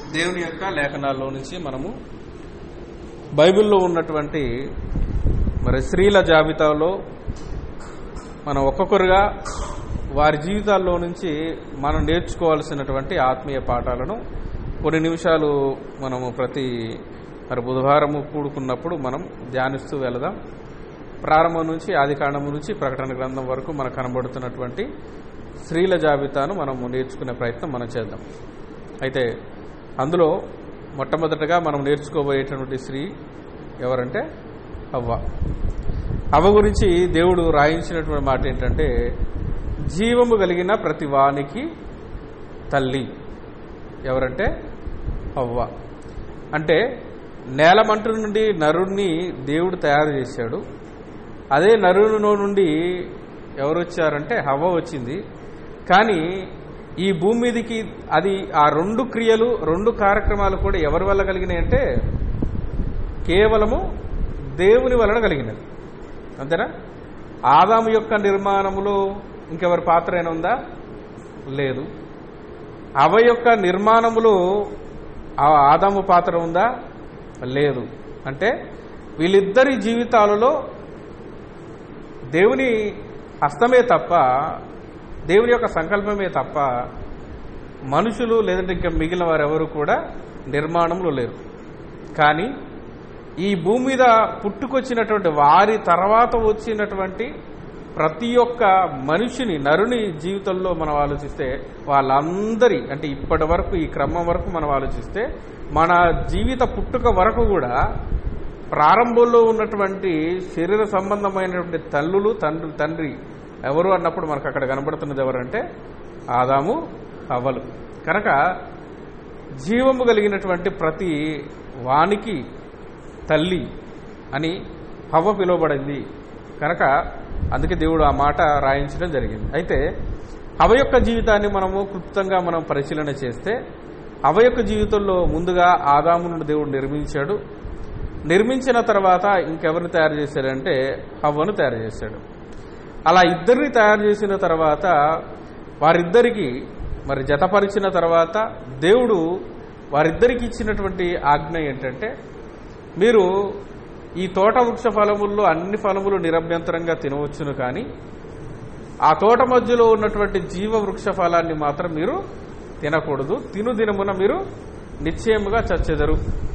దేవుని యొక్క లేఖనాల్లో నుంచి మనము బైబిల్లో ఉన్నటువంటి మరి స్త్రీల జాబితాలో మనం ఒక్కొక్కరుగా వారి జీవితాల్లో నుంచి మనం నేర్చుకోవాల్సినటువంటి ఆత్మీయ పాఠాలను కొన్ని నిమిషాలు మనము ప్రతి మరి బుధవారము కూడుకున్నప్పుడు మనం ధ్యానిస్తూ వెళదాం ప్రారంభం నుంచి ఆది కాండము నుంచి ప్రకటన గ్రంథం వరకు మనకు కనబడుతున్నటువంటి స్త్రీల జాబితాను మనము నేర్చుకునే ప్రయత్నం మనం చేద్దాం అయితే అందులో మొట్టమొదటగా మనం నేర్చుకోబోయేటువంటి స్త్రీ ఎవరంటే అవ్వ అవ్వ గురించి దేవుడు రాయించినటువంటి మాట ఏంటంటే జీవము కలిగిన ప్రతి వానికి తల్లి ఎవరంటే అవ్వ అంటే నేలమంటు నుండి నరుణ్ణి దేవుడు తయారు చేశాడు అదే నరునిలో నుండి ఎవరు వచ్చారంటే హవ్వ వచ్చింది కానీ ఈ భూమి మీదకి అది ఆ రెండు క్రియలు రెండు కార్యక్రమాలు కూడా ఎవరి వల్ల కలిగినాయి అంటే కేవలము దేవుని వలన కలిగినది అంతేనా ఆదాము యొక్క నిర్మాణములో ఇంకెవరి పాత్ర అయినా ఉందా లేదు అవ యొక్క నిర్మాణములో ఆ ఆదాము పాత్ర ఉందా లేదు అంటే వీళ్ళిద్దరి జీవితాలలో దేవుని హస్తమే తప్ప దేవుని యొక్క సంకల్పమే తప్ప మనుషులు లేదంటే ఇంకా మిగిలిన వారెవరు కూడా నిర్మాణంలో లేరు కానీ ఈ భూమి మీద పుట్టుకొచ్చినటువంటి వారి తర్వాత వచ్చినటువంటి ప్రతి ఒక్క మనిషిని నరుని జీవితంలో మనం ఆలోచిస్తే వాళ్ళందరి అంటే ఇప్పటి వరకు ఈ క్రమం వరకు మనం ఆలోచిస్తే మన జీవిత పుట్టుక వరకు కూడా ప్రారంభంలో ఉన్నటువంటి శరీర సంబంధమైనటువంటి తల్లులు తండ్రి తండ్రి ఎవరు అన్నప్పుడు మనకు అక్కడ కనబడుతున్నది ఎవరంటే ఆదాము అవ్వలు కనుక జీవము కలిగినటువంటి ప్రతి వానికి తల్లి అని హవ్వ పిలువబడింది కనుక అందుకే దేవుడు ఆ మాట రాయించడం జరిగింది అయితే హవ యొక్క జీవితాన్ని మనము క్లుప్తంగా మనం పరిశీలన చేస్తే హవ యొక్క జీవితంలో ముందుగా ఆదామును దేవుడు నిర్మించాడు నిర్మించిన తర్వాత ఇంకెవరిని తయారు చేశాడంటే హవ్వను తయారు చేశాడు అలా ఇద్దరిని తయారు చేసిన తర్వాత వారిద్దరికి మరి జతపరిచిన తర్వాత దేవుడు వారిద్దరికి ఇచ్చినటువంటి ఆజ్ఞ ఏంటంటే మీరు ఈ తోట వృక్ష ఫలముల్లో అన్ని ఫలములు నిరభ్యంతరంగా తినవచ్చును కానీ ఆ తోట మధ్యలో ఉన్నటువంటి జీవ వృక్ష ఫలాన్ని మాత్రం మీరు తినకూడదు తిను దినమున మీరు నిశ్చయముగా చచ్చెదరు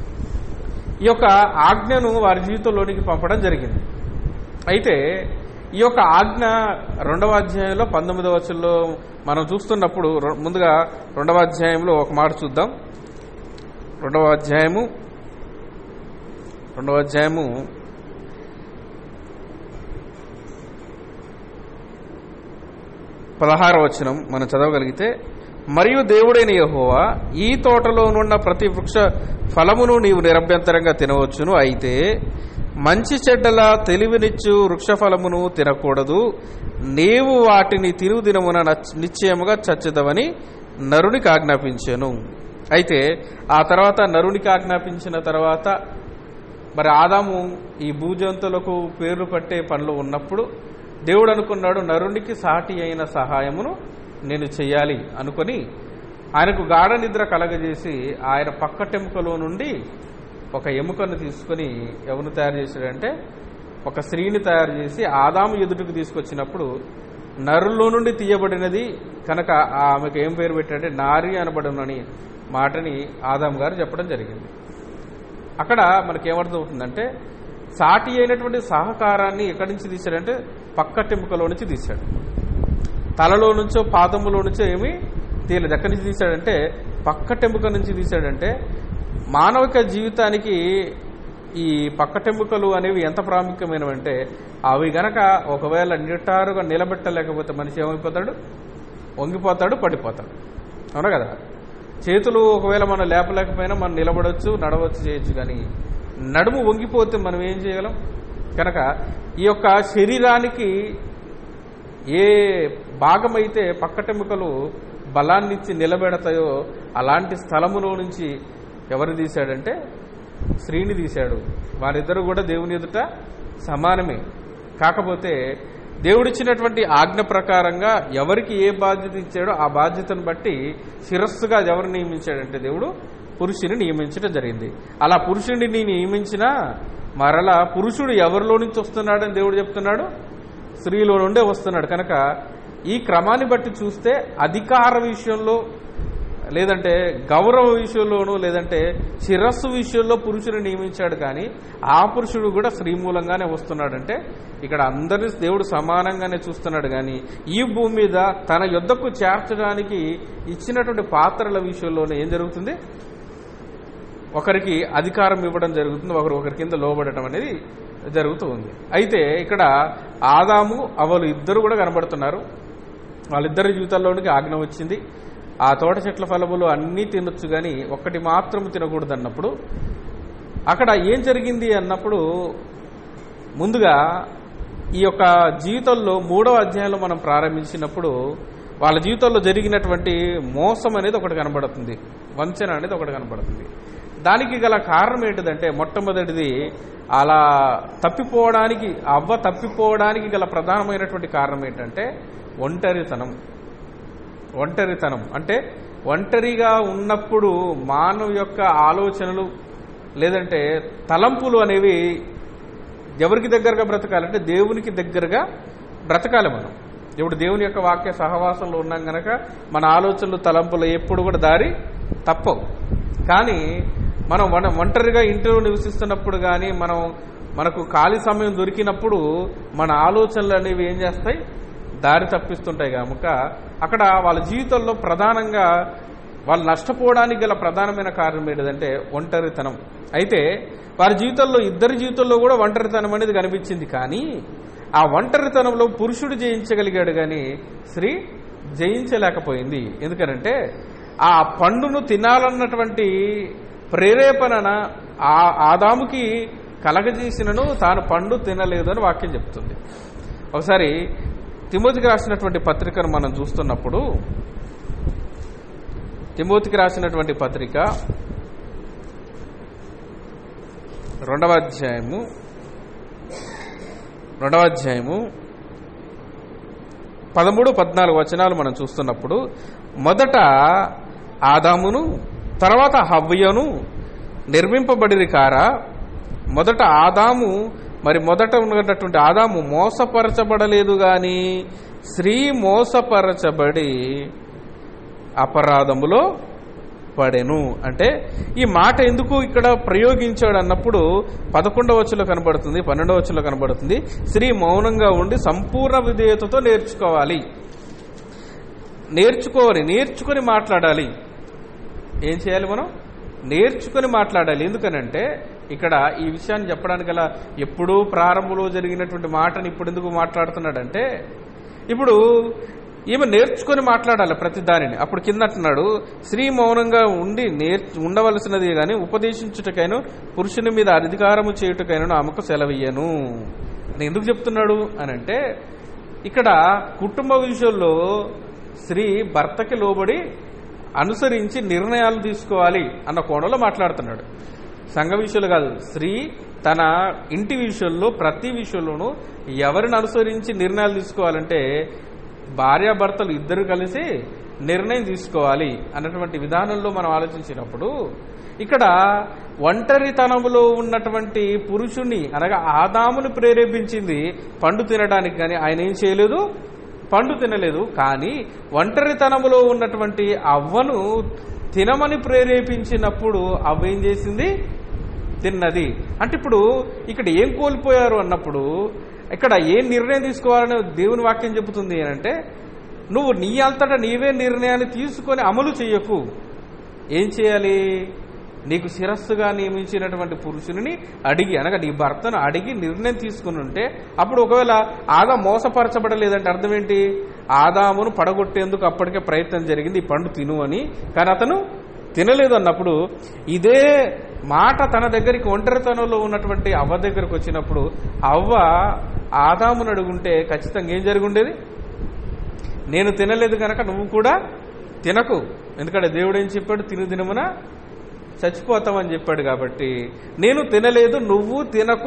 ఈ యొక్క ఆజ్ఞను వారి జీవితంలోనికి పంపడం జరిగింది అయితే ఈ యొక్క ఆజ్ఞ రెండవ అధ్యాయంలో పంతొమ్మిదవ వచ్చంలో మనం చూస్తున్నప్పుడు ముందుగా రెండవ అధ్యాయంలో ఒక మాట చూద్దాం రెండవ అధ్యాయము రెండవ అధ్యాయము పదహార వచనం మనం చదవగలిగితే మరియు దేవుడైన యహోవా ఈ తోటలోనున్న ప్రతి వృక్ష ఫలమును నీవు నిరభ్యంతరంగా తినవచ్చును అయితే మంచి చెడ్డల తెలివినిచ్చు వృక్ష ఫలమును తినకూడదు నీవు వాటిని తిరుగు దినమున నిశ్చయముగా చచ్చదవని నరునికి ఆజ్ఞాపించాను అయితే ఆ తర్వాత నరునికి ఆజ్ఞాపించిన తర్వాత మరి ఆదాము ఈ భూజంతులకు పేర్లు పట్టే పనులు ఉన్నప్పుడు దేవుడు అనుకున్నాడు నరునికి సాటి అయిన సహాయమును నేను చెయ్యాలి అనుకొని ఆయనకు గాఢ నిద్ర కలగజేసి ఆయన పక్కటెముకలో నుండి ఒక ఎముకను తీసుకొని ఎవరు తయారు చేశాడంటే ఒక స్త్రీని తయారు చేసి ఆదాము ఎదుటికి తీసుకొచ్చినప్పుడు నరుల్లో నుండి తీయబడినది కనుక ఆమెకు ఏం పేరు పెట్టాడంటే నారి అనబడునని మాటని ఆదాం గారు చెప్పడం జరిగింది అక్కడ మనకేమర్థమవుతుందంటే సాటి అయినటువంటి సహకారాన్ని ఎక్కడి నుంచి తీశాడంటే పక్కటెముకలో నుంచి తీశాడు తలలో నుంచో పాదములో నుంచో ఏమి తీయలేదు ఎక్కడి నుంచి తీశాడంటే పక్కటెముక నుంచి తీశాడంటే మానవిక జీవితానికి ఈ పక్కటెముకలు అనేవి ఎంత ప్రాముఖ్యమైనవంటే అవి గనక ఒకవేళ నిటారుగా నిలబెట్టలేకపోతే మనిషి ఏమైపోతాడు వంగిపోతాడు పడిపోతాడు అవునా కదా చేతులు ఒకవేళ మనం లేపలేకపోయినా మనం నిలబడవచ్చు నడవచ్చు చేయొచ్చు కానీ నడుము వంగిపోతే మనం ఏం చేయగలం కనుక ఈ యొక్క శరీరానికి ఏ భాగమైతే పక్కటెముకలు బలాన్నిచ్చి నిలబెడతాయో అలాంటి స్థలములో నుంచి ఎవరు తీశాడంటే స్త్రీని తీశాడు వారిద్దరూ కూడా దేవుని ఎదుట సమానమే కాకపోతే దేవుడిచ్చినటువంటి ఆజ్ఞ ప్రకారంగా ఎవరికి ఏ బాధ్యత ఇచ్చాడో ఆ బాధ్యతను బట్టి శిరస్సుగా ఎవరు నియమించాడంటే దేవుడు పురుషుని నియమించడం జరిగింది అలా పురుషుడిని నియమించినా మరలా పురుషుడు ఎవరిలో నుంచి వస్తున్నాడని దేవుడు చెప్తున్నాడు స్త్రీలో నుండే వస్తున్నాడు కనుక ఈ క్రమాన్ని బట్టి చూస్తే అధికార విషయంలో లేదంటే గౌరవ విషయంలోనూ లేదంటే శిరస్సు విషయంలో పురుషుని నియమించాడు కానీ ఆ పురుషుడు కూడా స్త్రీ మూలంగానే వస్తున్నాడంటే ఇక్కడ అందరి దేవుడు సమానంగానే చూస్తున్నాడు కానీ ఈ భూమి మీద తన యుద్ధకు చేర్చడానికి ఇచ్చినటువంటి పాత్రల విషయంలోనే ఏం జరుగుతుంది ఒకరికి అధికారం ఇవ్వడం జరుగుతుంది ఒకరు ఒకరి కింద లోబడటం అనేది జరుగుతూ ఉంది అయితే ఇక్కడ ఆదాము అవలు ఇద్దరు కూడా కనబడుతున్నారు వాళ్ళిద్దరి జీవితాల్లోనికి ఆజ్ఞ వచ్చింది ఆ తోట చెట్ల ఫలములు అన్నీ తినొచ్చు కానీ ఒక్కటి మాత్రం తినకూడదు అన్నప్పుడు అక్కడ ఏం జరిగింది అన్నప్పుడు ముందుగా ఈ యొక్క జీవితంలో మూడవ అధ్యాయంలో మనం ప్రారంభించినప్పుడు వాళ్ళ జీవితంలో జరిగినటువంటి మోసం అనేది ఒకటి కనబడుతుంది వంచన అనేది ఒకటి కనబడుతుంది దానికి గల కారణం ఏంటిదంటే మొట్టమొదటిది అలా తప్పిపోవడానికి అవ్వ తప్పిపోవడానికి గల ప్రధానమైనటువంటి కారణం ఏంటంటే ఒంటరితనం ఒంటరితనం అంటే ఒంటరిగా ఉన్నప్పుడు మానవ యొక్క ఆలోచనలు లేదంటే తలంపులు అనేవి ఎవరికి దగ్గరగా బ్రతకాలంటే దేవునికి దగ్గరగా బ్రతకాలి మనం ఇప్పుడు దేవుని యొక్క వాక్య సహవాసంలో ఉన్నాం గనక మన ఆలోచనలు తలంపులు ఎప్పుడు కూడా దారి తప్పవు కానీ మనం మన ఒంటరిగా ఇంట్లో నివసిస్తున్నప్పుడు కానీ మనం మనకు ఖాళీ సమయం దొరికినప్పుడు మన ఆలోచనలు అనేవి ఏం చేస్తాయి దారి తప్పిస్తుంటాయి కనుక అక్కడ వాళ్ళ జీవితంలో ప్రధానంగా వాళ్ళు నష్టపోవడానికి గల ప్రధానమైన కారణం ఏంటిదంటే ఒంటరితనం అయితే వారి జీవితంలో ఇద్దరి జీవితంలో కూడా ఒంటరితనం అనేది కనిపించింది కానీ ఆ ఒంటరితనంలో పురుషుడు జయించగలిగాడు కానీ స్త్రీ జయించలేకపోయింది ఎందుకనంటే ఆ పండును తినాలన్నటువంటి ప్రేరేపణ ఆ ఆదాముకి కలగజేసినను తాను పండు తినలేదు అని వాక్యం చెప్తుంది ఒకసారి తిమోతికి రాసినటువంటి పత్రికను మనం చూస్తున్నప్పుడు తిమోతికి రాసినటువంటి పత్రిక రెండవ అధ్యాయము రెండవ అధ్యాయము పదమూడు పద్నాలుగు వచనాలు మనం చూస్తున్నప్పుడు మొదట ఆదామును తర్వాత హవ్యను నిర్మింపబడిరి కారా మొదట ఆదాము మరి మొదట ఉన్నటువంటి ఆదాము మోసపరచబడలేదు గాని స్త్రీ మోసపరచబడి అపరాధములో పడెను అంటే ఈ మాట ఎందుకు ఇక్కడ ప్రయోగించాడు అన్నప్పుడు పదకొండవ వచ్చులో కనబడుతుంది పన్నెండవ వచ్చులో కనబడుతుంది స్త్రీ మౌనంగా ఉండి సంపూర్ణ విధేయతతో నేర్చుకోవాలి నేర్చుకోవాలి నేర్చుకొని మాట్లాడాలి ఏం చేయాలి మనం నేర్చుకొని మాట్లాడాలి ఎందుకనంటే ఇక్కడ ఈ విషయాన్ని చెప్పడానికి గల ఎప్పుడూ ప్రారంభంలో జరిగినటువంటి మాటని ఇప్పుడు ఎందుకు మాట్లాడుతున్నాడంటే ఇప్పుడు ఈమె నేర్చుకొని మాట్లాడాలి ప్రతి దానిని అప్పుడు కింద అంటున్నాడు స్త్రీ మౌనంగా ఉండి నేర్ ఉండవలసినది కానీ ఉపదేశించుటకైనా పురుషుని మీద అధికారము చేయుటకైనా ఆమెకు సెలవయ్యను అని ఎందుకు చెప్తున్నాడు అని అంటే ఇక్కడ కుటుంబ విషయంలో స్త్రీ భర్తకి లోబడి అనుసరించి నిర్ణయాలు తీసుకోవాలి అన్న కోణంలో మాట్లాడుతున్నాడు సంఘ విషయంలో కాదు స్త్రీ తన ఇంటి విషయంలో ప్రతి విషయంలోనూ ఎవరిని అనుసరించి నిర్ణయాలు తీసుకోవాలంటే భార్యాభర్తలు ఇద్దరు కలిసి నిర్ణయం తీసుకోవాలి అన్నటువంటి విధానంలో మనం ఆలోచించినప్పుడు ఇక్కడ ఒంటరితనములో ఉన్నటువంటి పురుషుణ్ణి అనగా ఆదామును ప్రేరేపించింది పండు తినడానికి కానీ ఆయన ఏం చేయలేదు పండు తినలేదు కానీ ఒంటరితనములో ఉన్నటువంటి అవ్వను తినమని ప్రేరేపించినప్పుడు అవ్వ ఏం చేసింది తిన్నది అంటే ఇప్పుడు ఇక్కడ ఏం కోల్పోయారు అన్నప్పుడు ఇక్కడ ఏం నిర్ణయం తీసుకోవాలని దేవుని వాక్యం చెబుతుంది అంటే నువ్వు నీ అంతటా నీవే నిర్ణయాన్ని తీసుకొని అమలు చేయకు ఏం చేయాలి నీకు శిరస్సుగా నియమించినటువంటి పురుషుని అడిగి అనగా నీ భర్తను అడిగి నిర్ణయం తీసుకుని ఉంటే అప్పుడు ఒకవేళ ఆదా మోసపరచబడలేదంటే అర్థం ఏంటి ఆదామును పడగొట్టేందుకు అప్పటికే ప్రయత్నం జరిగింది ఈ పండు తిను అని కానీ అతను తినలేదు అన్నప్పుడు ఇదే మాట తన దగ్గరికి ఒంటరితనంలో ఉన్నటువంటి అవ్వ దగ్గరకు వచ్చినప్పుడు అవ్వ ఆదామును అడుగుంటే ఖచ్చితంగా ఏం జరిగి ఉండేది నేను తినలేదు కనుక నువ్వు కూడా తినకు ఎందుకంటే దేవుడు ఏం చెప్పాడు తిను తినమున చచ్చిపోతామని చెప్పాడు కాబట్టి నేను తినలేదు నువ్వు తినకు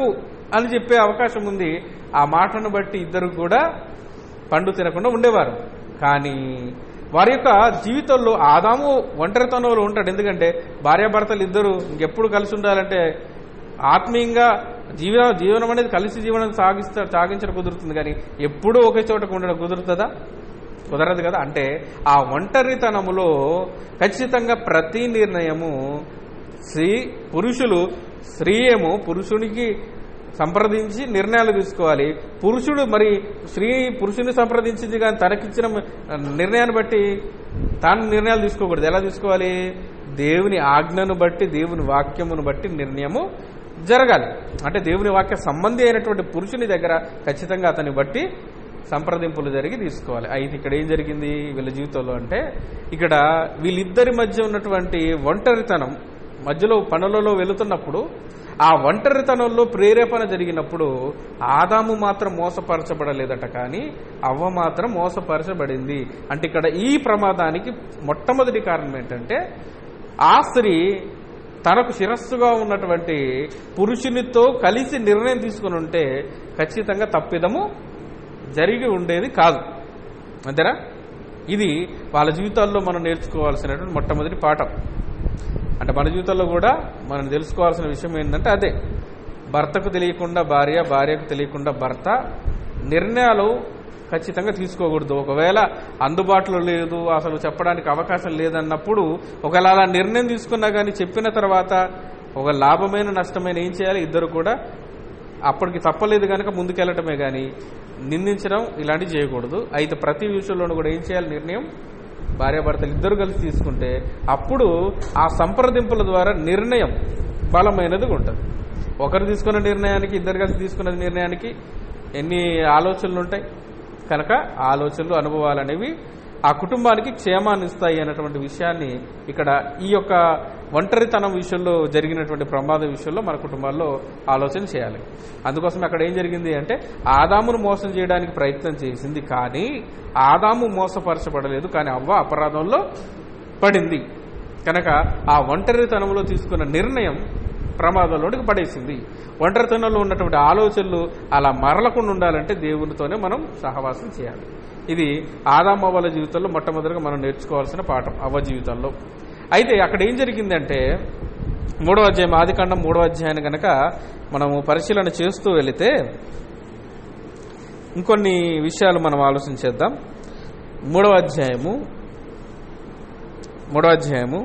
అని చెప్పే అవకాశం ఉంది ఆ మాటను బట్టి ఇద్దరు కూడా పండు తినకుండా ఉండేవారు కానీ వారి యొక్క జీవితంలో ఆదాము ఒంటరితనంలో ఉంటాడు ఎందుకంటే భార్యాభర్తలు ఇద్దరు ఇంకెప్పుడు కలిసి ఉండాలంటే ఆత్మీయంగా జీవన జీవనం అనేది కలిసి జీవనం సాగిస్తా సాగించడం కుదురుతుంది కానీ ఎప్పుడూ ఒకే చోట ఉండడం కుదురుతుందా కుదరదు కదా అంటే ఆ ఒంటరితనములో ఖచ్చితంగా ప్రతి నిర్ణయము స్త్రీ పురుషులు స్త్రీ ఏమో పురుషునికి సంప్రదించి నిర్ణయాలు తీసుకోవాలి పురుషుడు మరి స్త్రీ పురుషుని సంప్రదించింది కానీ తనకిచ్చిన నిర్ణయాన్ని బట్టి తాను నిర్ణయాలు తీసుకోకూడదు ఎలా తీసుకోవాలి దేవుని ఆజ్ఞను బట్టి దేవుని వాక్యమును బట్టి నిర్ణయము జరగాలి అంటే దేవుని వాక్య సంబంధి అయినటువంటి పురుషుని దగ్గర ఖచ్చితంగా అతన్ని బట్టి సంప్రదింపులు జరిగి తీసుకోవాలి అయితే ఇక్కడ ఏం జరిగింది వీళ్ళ జీవితంలో అంటే ఇక్కడ వీళ్ళిద్దరి మధ్య ఉన్నటువంటి ఒంటరితనం మధ్యలో పనులలో వెళుతున్నప్పుడు ఆ ఒంటరితనంలో ప్రేరేపణ జరిగినప్పుడు ఆదాము మాత్రం మోసపరచబడలేదట కానీ అవ్వ మాత్రం మోసపరచబడింది అంటే ఇక్కడ ఈ ప్రమాదానికి మొట్టమొదటి కారణం ఏంటంటే ఆ స్త్రీ తనకు శిరస్సుగా ఉన్నటువంటి పురుషునితో కలిసి నిర్ణయం తీసుకుని ఉంటే ఖచ్చితంగా తప్పిదము జరిగి ఉండేది కాదు అంతేనా ఇది వాళ్ళ జీవితాల్లో మనం నేర్చుకోవాల్సినటువంటి మొట్టమొదటి పాఠం అంటే మన జీవితంలో కూడా మనం తెలుసుకోవాల్సిన విషయం ఏంటంటే అదే భర్తకు తెలియకుండా భార్య భార్యకు తెలియకుండా భర్త నిర్ణయాలు ఖచ్చితంగా తీసుకోకూడదు ఒకవేళ అందుబాటులో లేదు అసలు చెప్పడానికి అవకాశం లేదన్నప్పుడు ఒకవేళ అలా నిర్ణయం తీసుకున్నా కానీ చెప్పిన తర్వాత ఒక లాభమైన నష్టమైన ఏం చేయాలి ఇద్దరు కూడా అప్పటికి తప్పలేదు కనుక ముందుకెళ్ళటమే కానీ నిందించడం ఇలాంటివి చేయకూడదు అయితే ప్రతి విషయంలోనూ కూడా ఏం చేయాలి నిర్ణయం భార్యాభర్తలు ఇద్దరు కలిసి తీసుకుంటే అప్పుడు ఆ సంప్రదింపుల ద్వారా నిర్ణయం బలమైనది ఉంటుంది ఒకరు తీసుకున్న నిర్ణయానికి ఇద్దరు కలిసి తీసుకున్న నిర్ణయానికి ఎన్ని ఆలోచనలు ఉంటాయి కనుక ఆలోచనలు అనుభవాలు అనేవి ఆ కుటుంబానికి క్షేమాన్ని ఇస్తాయి అన్నటువంటి విషయాన్ని ఇక్కడ ఈ యొక్క ఒంటరితనం విషయంలో జరిగినటువంటి ప్రమాదం విషయంలో మన కుటుంబాల్లో ఆలోచన చేయాలి అందుకోసం అక్కడ ఏం జరిగింది అంటే ఆదామును మోసం చేయడానికి ప్రయత్నం చేసింది కానీ ఆదాము మోసపరచబడలేదు కానీ అవ్వ అపరాధంలో పడింది కనుక ఆ ఒంటరితనంలో తీసుకున్న నిర్ణయం ప్రమాదంలోనికి పడేసింది ఒంటరితనంలో ఉన్నటువంటి ఆలోచనలు అలా మరలకుండా ఉండాలంటే దేవునితోనే మనం సహవాసం చేయాలి ఇది ఆదామవ్వల జీవితంలో మొట్టమొదటిగా మనం నేర్చుకోవాల్సిన పాఠం అవ్వ జీవితంలో అయితే అక్కడ ఏం జరిగిందంటే మూడవ అధ్యాయం ఆదికాండం మూడవ అధ్యాయాన్ని కనుక మనము పరిశీలన చేస్తూ వెళితే ఇంకొన్ని విషయాలు మనం ఆలోచించేద్దాం మూడవ అధ్యాయము మూడవ అధ్యాయము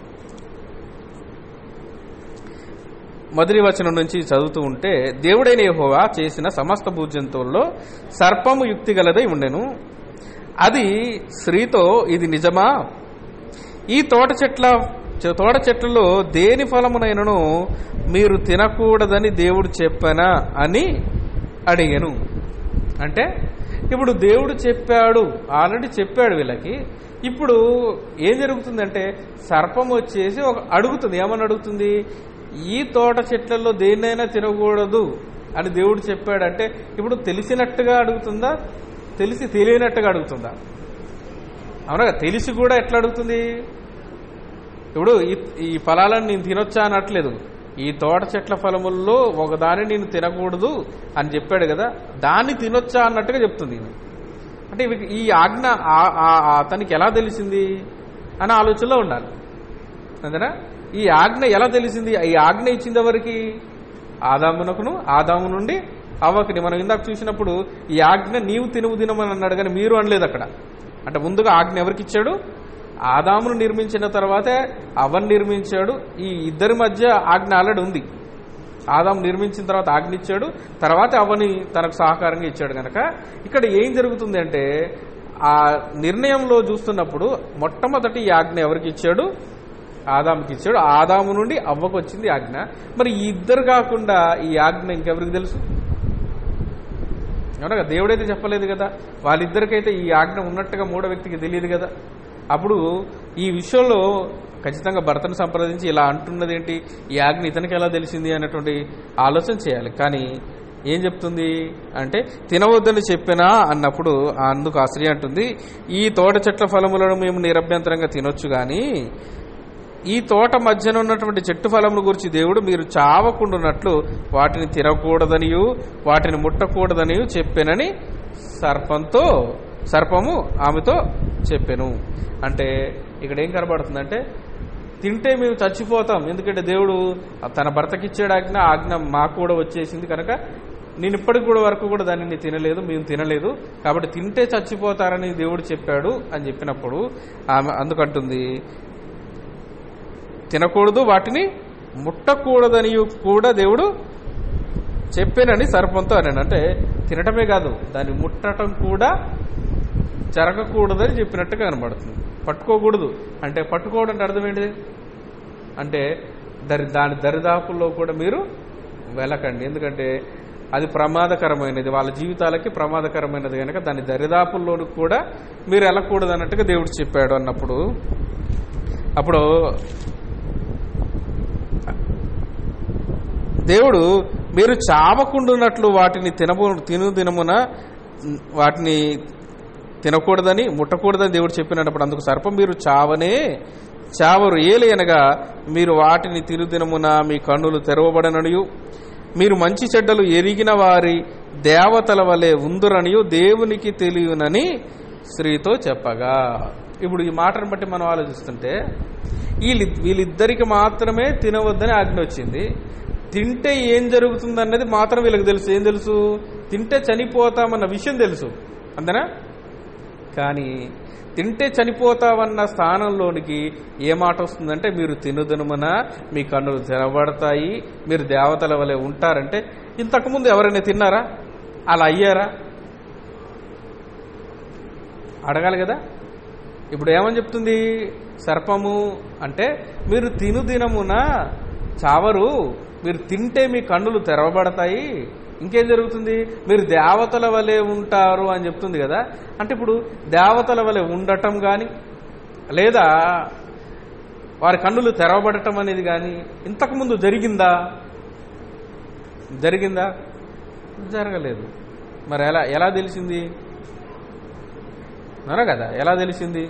మొదటి వచనం నుంచి చదువుతూ ఉంటే దేవుడైన యెహోవా చేసిన సమస్త భూజంతువుల్లో సర్పము యుక్తి గలదై ఉండెను అది స్త్రీతో ఇది నిజమా ఈ తోట చెట్ల తోట చెట్లలో దేని ఫలమునైనను మీరు తినకూడదని దేవుడు చెప్పనా అని అడిగాను అంటే ఇప్పుడు దేవుడు చెప్పాడు ఆల్రెడీ చెప్పాడు వీళ్ళకి ఇప్పుడు ఏం జరుగుతుందంటే సర్పం వచ్చేసి ఒక అడుగుతుంది ఏమని అడుగుతుంది ఈ తోట చెట్లలో దేన్నైనా తినకూడదు అని దేవుడు చెప్పాడంటే ఇప్పుడు తెలిసినట్టుగా అడుగుతుందా తెలిసి తెలియనట్టుగా అడుగుతుందా అవునా తెలిసి కూడా ఎట్లా అడుగుతుంది ఇప్పుడు ఈ- ఈ ఫలాలను నేను తినొచ్చా అనట్లేదు ఈ తోట చెట్ల ఫలముల్లో ఒకదాన్ని నేను తినకూడదు అని చెప్పాడు కదా దాన్ని తినొచ్చా అన్నట్టుగా చెప్తుంది ఈమె. అంటే ఇవి- ఈ ఆజ్ఞ ఆ- ఆ- ఆ అతనికి ఎలా తెలిసింది అనే ఆలోచనలో ఉండాలి అంతేనా ఈ ఆజ్ఞ ఎలా తెలిసింది ఈ ఆజ్ఞ ఇచ్చింది ఎవరికి ఆదామునకును ఆదాము నుండి అవ్వకిని మనం ఇందాక చూసినప్పుడు ఈ ఆజ్ఞ నీవు తినువు తినమని అన్నాడు కానీ మీరు అనలేదు అక్కడ అంటే ముందుగా ఆజ్ఞ ఎవరికి ఇచ్చాడు ఆదామును నిర్మించిన తర్వాతే అవ్వను నిర్మించాడు ఈ ఇద్దరి మధ్య ఆజ్ఞ ఆల్రెడీ ఉంది ఆదాము నిర్మించిన తర్వాత ఆజ్ఞ ఇచ్చాడు తర్వాత అవ్వని తనకు సహకారంగా ఇచ్చాడు కనుక ఇక్కడ ఏం జరుగుతుంది అంటే ఆ నిర్ణయంలో చూస్తున్నప్పుడు మొట్టమొదటి ఈ ఆజ్ఞ ఎవరికి ఇచ్చాడు ఆదాముకి ఇచ్చాడు ఆదాము నుండి అవ్వకు వచ్చింది ఆజ్ఞ మరి ఈ ఇద్దరు కాకుండా ఈ ఆజ్ఞ ఇంకెవరికి తెలుసు అవునా దేవుడైతే చెప్పలేదు కదా వాళ్ళిద్దరికైతే ఈ ఆజ్ఞ ఉన్నట్టుగా మూడో వ్యక్తికి తెలియదు కదా అప్పుడు ఈ విషయంలో ఖచ్చితంగా భర్తను సంప్రదించి ఇలా అంటున్నది ఏంటి ఈ ఆజ్ఞ ఇతనికి ఎలా తెలిసింది అనేటువంటి ఆలోచన చేయాలి కానీ ఏం చెప్తుంది అంటే తినవద్దని చెప్పినా అన్నప్పుడు అందుకు ఆ స్త్రీ అంటుంది ఈ తోట చెట్ల ఫలములను మేము నిరభ్యంతరంగా తినొచ్చు కానీ ఈ తోట మధ్యన ఉన్నటువంటి చెట్టు ఫలముల గురించి దేవుడు మీరు చావకుండున్నట్లు వాటిని తినకూడదనియు వాటిని ముట్టకూడదనియు చెప్పానని సర్పంతో సర్పము ఆమెతో చెప్పాను అంటే ఇక్కడ ఏం కనబడుతుందంటే తింటే మేము చచ్చిపోతాం ఎందుకంటే దేవుడు తన భర్తకిచ్చాడు ఆజ్ఞ ఆ ఆజ్ఞ మాకు కూడా వచ్చేసింది కనుక నేను ఇప్పటికి కూడా వరకు కూడా దానిని తినలేదు మేము తినలేదు కాబట్టి తింటే చచ్చిపోతారని దేవుడు చెప్పాడు అని చెప్పినప్పుడు ఆమె అందుకంటుంది తినకూడదు వాటిని ముట్టకూడదని కూడా దేవుడు చెప్పానని సర్పంతో అన్నాను అంటే తినటమే కాదు దాన్ని ముట్టడం కూడా జరగకూడదని చెప్పినట్టుగా కనబడుతుంది పట్టుకోకూడదు అంటే పట్టుకోవడం అంటే అర్థం ఏంటిది అంటే దరి దాని దరిదాపుల్లో కూడా మీరు వెళ్ళకండి ఎందుకంటే అది ప్రమాదకరమైనది వాళ్ళ జీవితాలకి ప్రమాదకరమైనది కనుక దాని దరిదాపుల్లోని కూడా మీరు వెళ్ళకూడదు అన్నట్టుగా దేవుడు చెప్పాడు అన్నప్పుడు అప్పుడు దేవుడు మీరు చావకుండున్నట్లు వాటిని తినబో తిను దినమున వాటిని తినకూడదని ముట్టకూడదని దేవుడు చెప్పినప్పుడు అందుకు సర్పం మీరు చావనే చావరు ఏలి అనగా మీరు వాటిని తిరుదినమున మీ కన్నులు తెరవబడననియు మీరు మంచి చెడ్డలు ఎరిగిన వారి దేవతల వలె ఉందురనియు దేవునికి తెలియనని స్త్రీతో చెప్పగా ఇప్పుడు ఈ మాటను బట్టి మనం ఆలోచిస్తుంటే వీళ్ళి వీళ్ళిద్దరికి మాత్రమే తినవద్దని ఆజ్ఞ వచ్చింది తింటే ఏం జరుగుతుందన్నది మాత్రం వీళ్ళకి తెలుసు ఏం తెలుసు తింటే చనిపోతామన్న విషయం తెలుసు అంతేనా కానీ తింటే చనిపోతావన్న స్థానంలోనికి ఏ మాట వస్తుందంటే మీరు తినుదనుమన మీ కన్నులు తెరబడతాయి మీరు దేవతల వలె ఉంటారంటే ఇంతకుముందు ఎవరైనా తిన్నారా అలా అయ్యారా అడగాలి కదా ఇప్పుడు ఏమని చెప్తుంది సర్పము అంటే మీరు తిను దినమున చావరు మీరు తింటే మీ కన్నులు తెరవబడతాయి ఇంకేం జరుగుతుంది మీరు దేవతల వలె ఉంటారు అని చెప్తుంది కదా అంటే ఇప్పుడు దేవతల వలె ఉండటం కానీ లేదా వారి కన్నులు తెరవబడటం అనేది కానీ ఇంతకుముందు జరిగిందా జరిగిందా జరగలేదు మరి ఎలా ఎలా తెలిసింది అన్నారు కదా ఎలా తెలిసింది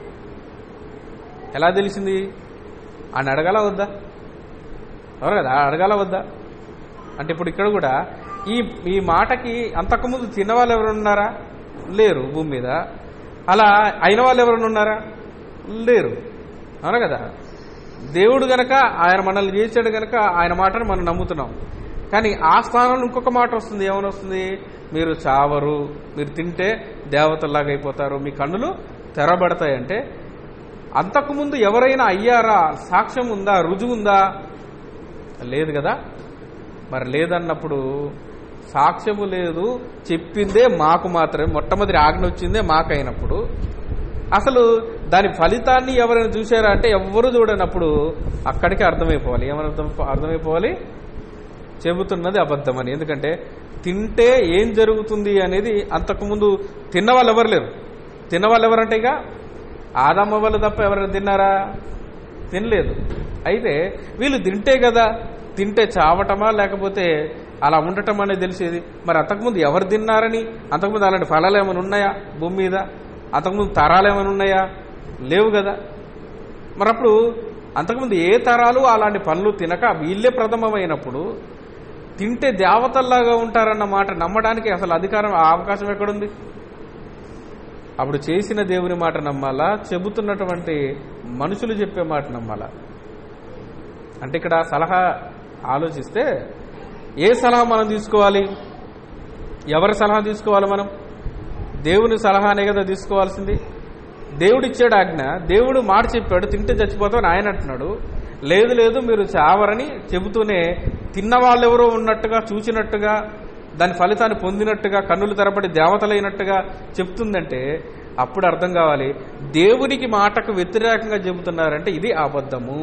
ఎలా తెలిసింది అని అడగాల వద్దా ఎవరు కదా అడగాల వద్దా అంటే ఇప్పుడు ఇక్కడ కూడా ఈ ఈ మాటకి అంతకుముందు తిన్నవాళ్ళు ఎవరు ఉన్నారా లేరు భూమి మీద అలా అయిన వాళ్ళు ఎవరైనా ఉన్నారా లేరు అవునా కదా దేవుడు గనక ఆయన మనల్ని చేశాడు గనక ఆయన మాటను మనం నమ్ముతున్నాం కానీ ఆ స్థానంలో ఇంకొక మాట వస్తుంది ఏమని వస్తుంది మీరు చావరు మీరు తింటే దేవతల్లాగా అయిపోతారు మీ కన్నులు తెరబడతాయంటే అంతకుముందు ఎవరైనా అయ్యారా సాక్ష్యం ఉందా రుజువు ఉందా లేదు కదా మరి లేదన్నప్పుడు సాక్ష్యము లేదు చెప్పిందే మాకు మాత్రమే మొట్టమొదటి ఆజ్ఞ వచ్చిందే మాకైనప్పుడు అసలు దాని ఫలితాన్ని ఎవరైనా చూశారా అంటే ఎవ్వరు చూడనప్పుడు అక్కడికి అర్థమైపోవాలి ఏమని అర్థం అర్థమైపోవాలి చెబుతున్నది అబద్ధమని ఎందుకంటే తింటే ఏం జరుగుతుంది అనేది అంతకుముందు తిన్న వాళ్ళు ఎవరు లేరు తిన్న వాళ్ళు ఎవరంటే ఇక ఆదమ్మ వాళ్ళు తప్ప ఎవరైనా తిన్నారా తినలేదు అయితే వీళ్ళు తింటే కదా తింటే చావటమా లేకపోతే అలా ఉండటం అనేది తెలిసేది మరి అంతకుముందు ఎవరు తిన్నారని అంతకుముందు అలాంటి ఫలాలు ఏమైనా ఉన్నాయా భూమి మీద అంతకుముందు తరాలు ఏమైనా ఉన్నాయా లేవు కదా మరి అప్పుడు అంతకుముందు ఏ తరాలు అలాంటి పనులు తినక వీళ్ళే ప్రథమమైనప్పుడు తింటే దేవతల్లాగా ఉంటారన్న మాట నమ్మడానికి అసలు అధికారం ఆ అవకాశం ఎక్కడుంది అప్పుడు చేసిన దేవుని మాట నమ్మాలా చెబుతున్నటువంటి మనుషులు చెప్పే మాట నమ్మాలా అంటే ఇక్కడ సలహా ఆలోచిస్తే ఏ సలహా మనం తీసుకోవాలి ఎవరి సలహా తీసుకోవాలి మనం దేవుని సలహానే కదా తీసుకోవాల్సింది దేవుడు ఇచ్చాడు ఆజ్ఞ దేవుడు మాట చెప్పాడు తింటే చచ్చిపోతామని ఆయన అంటున్నాడు లేదు లేదు మీరు చావరని చెబుతూనే తిన్న వాళ్ళెవరో ఉన్నట్టుగా చూసినట్టుగా దాని ఫలితాన్ని పొందినట్టుగా కన్నులు తెరబడి దేవతలైనట్టుగా చెప్తుందంటే అప్పుడు అర్థం కావాలి దేవునికి మాటకు వ్యతిరేకంగా చెబుతున్నారంటే ఇది అబద్ధము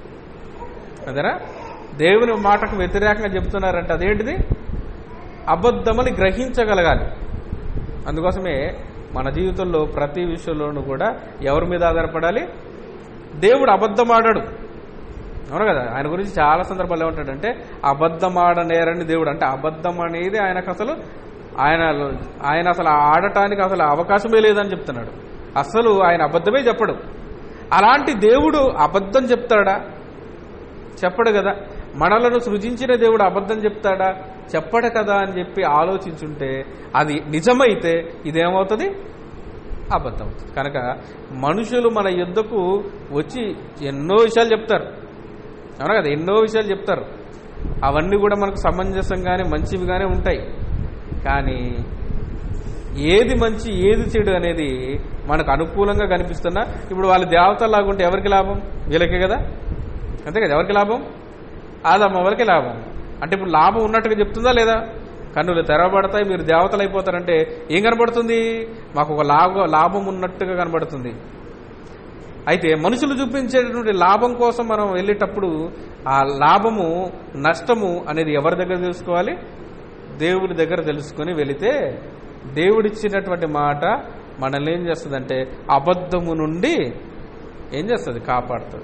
అదేనా దేవుని మాటకు వ్యతిరేకంగా చెబుతున్నారంటే అదేంటిది అబద్ధమని గ్రహించగలగాలి అందుకోసమే మన జీవితంలో ప్రతి విషయంలోనూ కూడా ఎవరి మీద ఆధారపడాలి దేవుడు అబద్ధమాడాడు అవును కదా ఆయన గురించి చాలా సందర్భాలు ఏమంటాడంటే అబద్ధమాడనేరని దేవుడు అంటే అబద్ధం అనేది ఆయనకు అసలు ఆయన ఆయన అసలు ఆడటానికి అసలు అవకాశమే లేదని చెప్తున్నాడు అసలు ఆయన అబద్ధమే చెప్పడు అలాంటి దేవుడు అబద్ధం చెప్తాడా చెప్పడు కదా మనలను సృజించిన దేవుడు అబద్ధం చెప్తాడా చెప్పడు కదా అని చెప్పి ఆలోచించుంటే అది నిజమైతే ఇదేమవుతుంది అబద్ధం అవుతుంది కనుక మనుషులు మన యుద్ధకు వచ్చి ఎన్నో విషయాలు చెప్తారు అవునా కదా ఎన్నో విషయాలు చెప్తారు అవన్నీ కూడా మనకు సమంజసంగానే మంచివిగానే ఉంటాయి కానీ ఏది మంచి ఏది చెడు అనేది మనకు అనుకూలంగా కనిపిస్తున్నా ఇప్పుడు వాళ్ళు దేవతలాగుంటే ఎవరికి లాభం వీళ్ళకే కదా అంతే కదా ఎవరికి లాభం ఆదమ్మ ఎవరికి లాభం అంటే ఇప్పుడు లాభం ఉన్నట్టుగా చెప్తుందా లేదా కన్నులు తెరవబడతాయి మీరు దేవతలు అయిపోతారంటే ఏం కనబడుతుంది మాకు ఒక లాభ లాభం ఉన్నట్టుగా కనబడుతుంది అయితే మనుషులు చూపించేటటువంటి లాభం కోసం మనం వెళ్ళేటప్పుడు ఆ లాభము నష్టము అనేది ఎవరి దగ్గర తెలుసుకోవాలి దేవుడి దగ్గర తెలుసుకొని వెళితే దేవుడిచ్చినటువంటి మాట మనల్ని ఏం చేస్తుందంటే అబద్ధము నుండి ఏం చేస్తుంది కాపాడుతుంది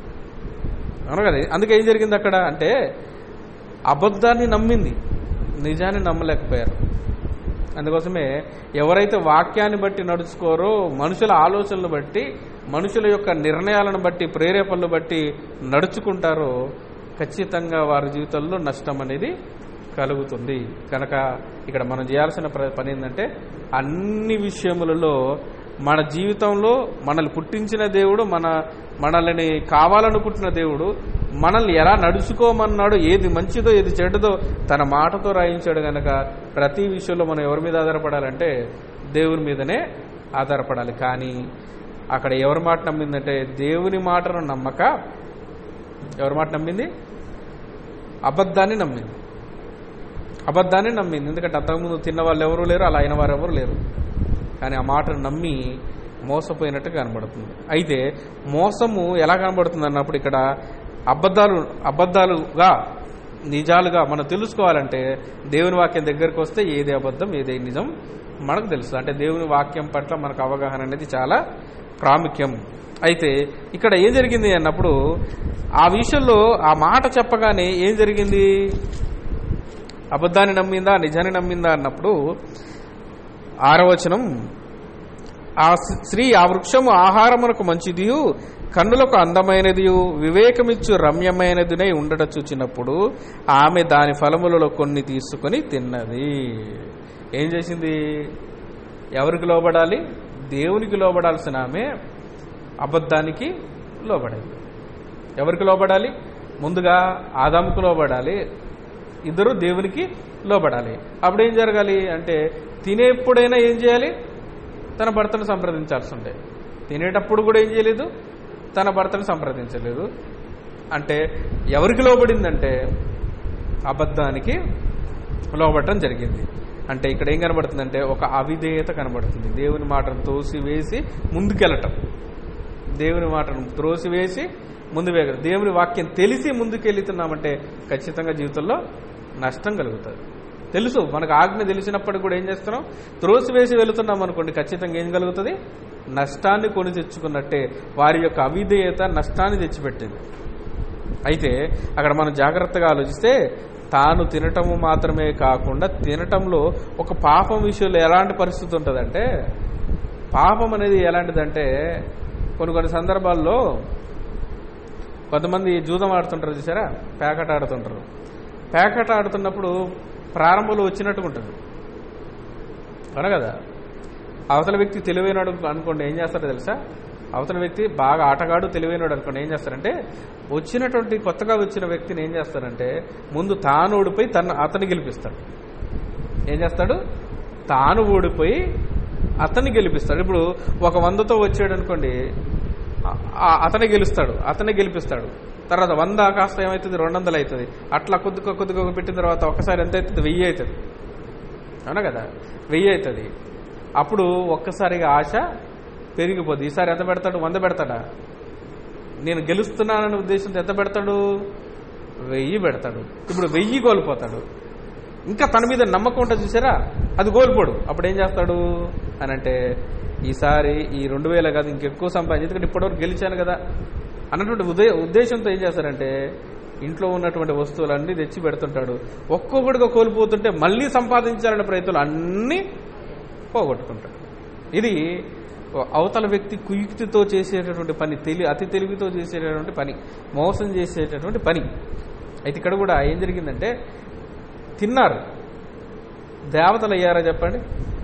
అవును కదా అందుకే ఏం జరిగింది అక్కడ అంటే అబద్ధాన్ని నమ్మింది నిజాన్ని నమ్మలేకపోయారు అందుకోసమే ఎవరైతే వాక్యాన్ని బట్టి నడుచుకోరో మనుషుల ఆలోచనలు బట్టి మనుషుల యొక్క నిర్ణయాలను బట్టి ప్రేరేపణలు బట్టి నడుచుకుంటారో ఖచ్చితంగా వారి జీవితంలో నష్టం అనేది కలుగుతుంది కనుక ఇక్కడ మనం చేయాల్సిన ప్ర- పని ఏంటంటే అన్ని విషయములలో మన జీవితంలో మనల్ని పుట్టించిన దేవుడు మన మనల్ని కావాలనుకుంటున్న దేవుడు మనల్ని ఎలా నడుచుకోమన్నాడు ఏది మంచిదో ఏది చెడ్డదో తన మాటతో రాయించాడు గనక ప్రతి విషయంలో మనం ఎవరి మీద ఆధారపడాలంటే దేవుని మీదనే ఆధారపడాలి కానీ అక్కడ ఎవరి మాట నమ్మిందంటే దేవుని మాటను నమ్మక ఎవరి మాట నమ్మింది అబద్ధాన్ని నమ్మింది అబద్ధాన్ని నమ్మింది ఎందుకంటే అంతకుముందు తిన్న వాళ్ళు ఎవరు లేరు అలా అయిన వారు ఎవరు లేరు కానీ ఆ మాటను నమ్మి మోసపోయినట్టు కనబడుతుంది అయితే మోసము ఎలా కనబడుతుంది అన్నప్పుడు ఇక్కడ అబద్ధాలు అబద్ధాలుగా నిజాలుగా మనం తెలుసుకోవాలంటే దేవుని వాక్యం దగ్గరకు వస్తే ఏది అబద్ధం ఏది నిజం మనకు తెలుసు అంటే దేవుని వాక్యం పట్ల మనకు అవగాహన అనేది చాలా ప్రాముఖ్యం అయితే ఇక్కడ ఏం జరిగింది అన్నప్పుడు ఆ విషయంలో ఆ మాట చెప్పగానే ఏం జరిగింది అబద్ధాన్ని నమ్మిందా నిజాన్ని నమ్మిందా అన్నప్పుడు ఆరవచనం ఆ స్త్రీ ఆ వృక్షము ఆహారమునకు మంచిదియు కన్నులకు అందమైనదియు వివేకమిచ్చు రమ్యమైనదినై ఉండట చూచినప్పుడు ఆమె దాని ఫలములలో కొన్ని తీసుకొని తిన్నది ఏం చేసింది ఎవరికి లోబడాలి దేవునికి లోబడాల్సిన ఆమె అబద్ధానికి లోబడింది ఎవరికి లోబడాలి ముందుగా ఆదాముకు లోబడాలి ఇద్దరు దేవునికి లోబడాలి అప్పుడు ఏం జరగాలి అంటే తినేప్పుడైనా ఏం చేయాలి తన భర్తను సంప్రదించాల్సి ఉండే తినేటప్పుడు కూడా ఏం చేయలేదు తన భర్తను సంప్రదించలేదు అంటే ఎవరికి లోబడిందంటే అబద్ధానికి లోబడటం జరిగింది అంటే ఇక్కడ ఏం కనబడుతుందంటే ఒక అవిధేయత కనబడుతుంది దేవుని మాటను తోసివేసి ముందుకెళ్ళటం దేవుని మాటను త్రోసివేసి ముందు వేగ దేవుని వాక్యం తెలిసి ముందుకెళ్తున్నామంటే ఖచ్చితంగా జీవితంలో నష్టం కలుగుతుంది తెలుసు మనకు ఆజ్ఞ తెలిసినప్పటికి కూడా ఏం చేస్తున్నాం త్రోసివేసి వెళుతున్నాం అనుకోండి ఖచ్చితంగా ఏం కలుగుతుంది నష్టాన్ని కొని తెచ్చుకున్నట్టే వారి యొక్క అవిధేయత నష్టాన్ని తెచ్చిపెట్టింది అయితే అక్కడ మనం జాగ్రత్తగా ఆలోచిస్తే తాను తినటము మాత్రమే కాకుండా తినటంలో ఒక పాపం విషయంలో ఎలాంటి పరిస్థితి ఉంటుందంటే పాపం అనేది ఎలాంటిదంటే కొన్ని కొన్ని సందర్భాల్లో కొంతమంది జూదం ఆడుతుంటారు చూసారా ప్యాకెట్ ఆడుతుంటారు ప్యాకెట్ ఆడుతున్నప్పుడు ప్రారంభంలో వచ్చినట్టుగా ఉంటుంది అవునా కదా అవతల వ్యక్తి తెలివైనడు అనుకోండి ఏం చేస్తారో తెలుసా అవతల వ్యక్తి బాగా ఆటగాడు తెలివైనడు అనుకోండి ఏం చేస్తారంటే వచ్చినటువంటి కొత్తగా వచ్చిన వ్యక్తిని ఏం చేస్తారంటే ముందు తాను ఓడిపోయి తన అతన్ని గెలిపిస్తాడు ఏం చేస్తాడు తాను ఓడిపోయి అతన్ని గెలిపిస్తాడు ఇప్పుడు ఒక వందతో వచ్చాడు అనుకోండి ఆ- అతనే గెలుస్తాడు అతనే గెలిపిస్తాడు తర్వాత వంద కాస్త ఏమవుతుంది రెండు వందలు అవుతుంది అట్లా కొద్దిగా కొద్దిగా పెట్టిన తర్వాత ఒకసారి ఎంత అవుతుంది వెయ్యి అవుతుంది అవునా కదా వెయ్యి అవుతుంది అప్పుడు ఒక్కసారిగా ఆశ పెరిగిపోద్ది ఈసారి ఎంత పెడతాడు వంద పెడతాడా నేను గెలుస్తున్నాననే ఉద్దేశంతో ఎంత పెడతాడు వెయ్యి పెడతాడు ఇప్పుడు వెయ్యి కోల్పోతాడు ఇంకా తన మీద నమ్మకం ఉంటుంది చూసారా అది కోల్పోడు అప్పుడు ఏం చేస్తాడు అని అంటే ఈసారి ఈ రెండు వేల కాదు ఇంకెక్కువ సంపాదించి ఎందుకంటే ఇప్పటివరకు గెలిచాను కదా అన్నటువంటి ఉదయ ఉద్దేశంతో ఏం చేస్తారంటే ఇంట్లో ఉన్నటువంటి వస్తువులన్నీ తెచ్చి పెడుతుంటాడు ఒక్కొక్కటిగా కోల్పోతుంటే మళ్ళీ సంపాదించాలనే ప్రయత్నాలు అన్నీ పోగొట్టుకుంటాడు ఇది అవతల వ్యక్తి కుయుక్తితో చేసేటటువంటి పని తెలి అతి తెలివితో చేసేటటువంటి పని మోసం చేసేటటువంటి పని అయితే ఇక్కడ కూడా ఏం జరిగిందంటే తిన్నారు దేవతలు అయ్యారా చెప్పండి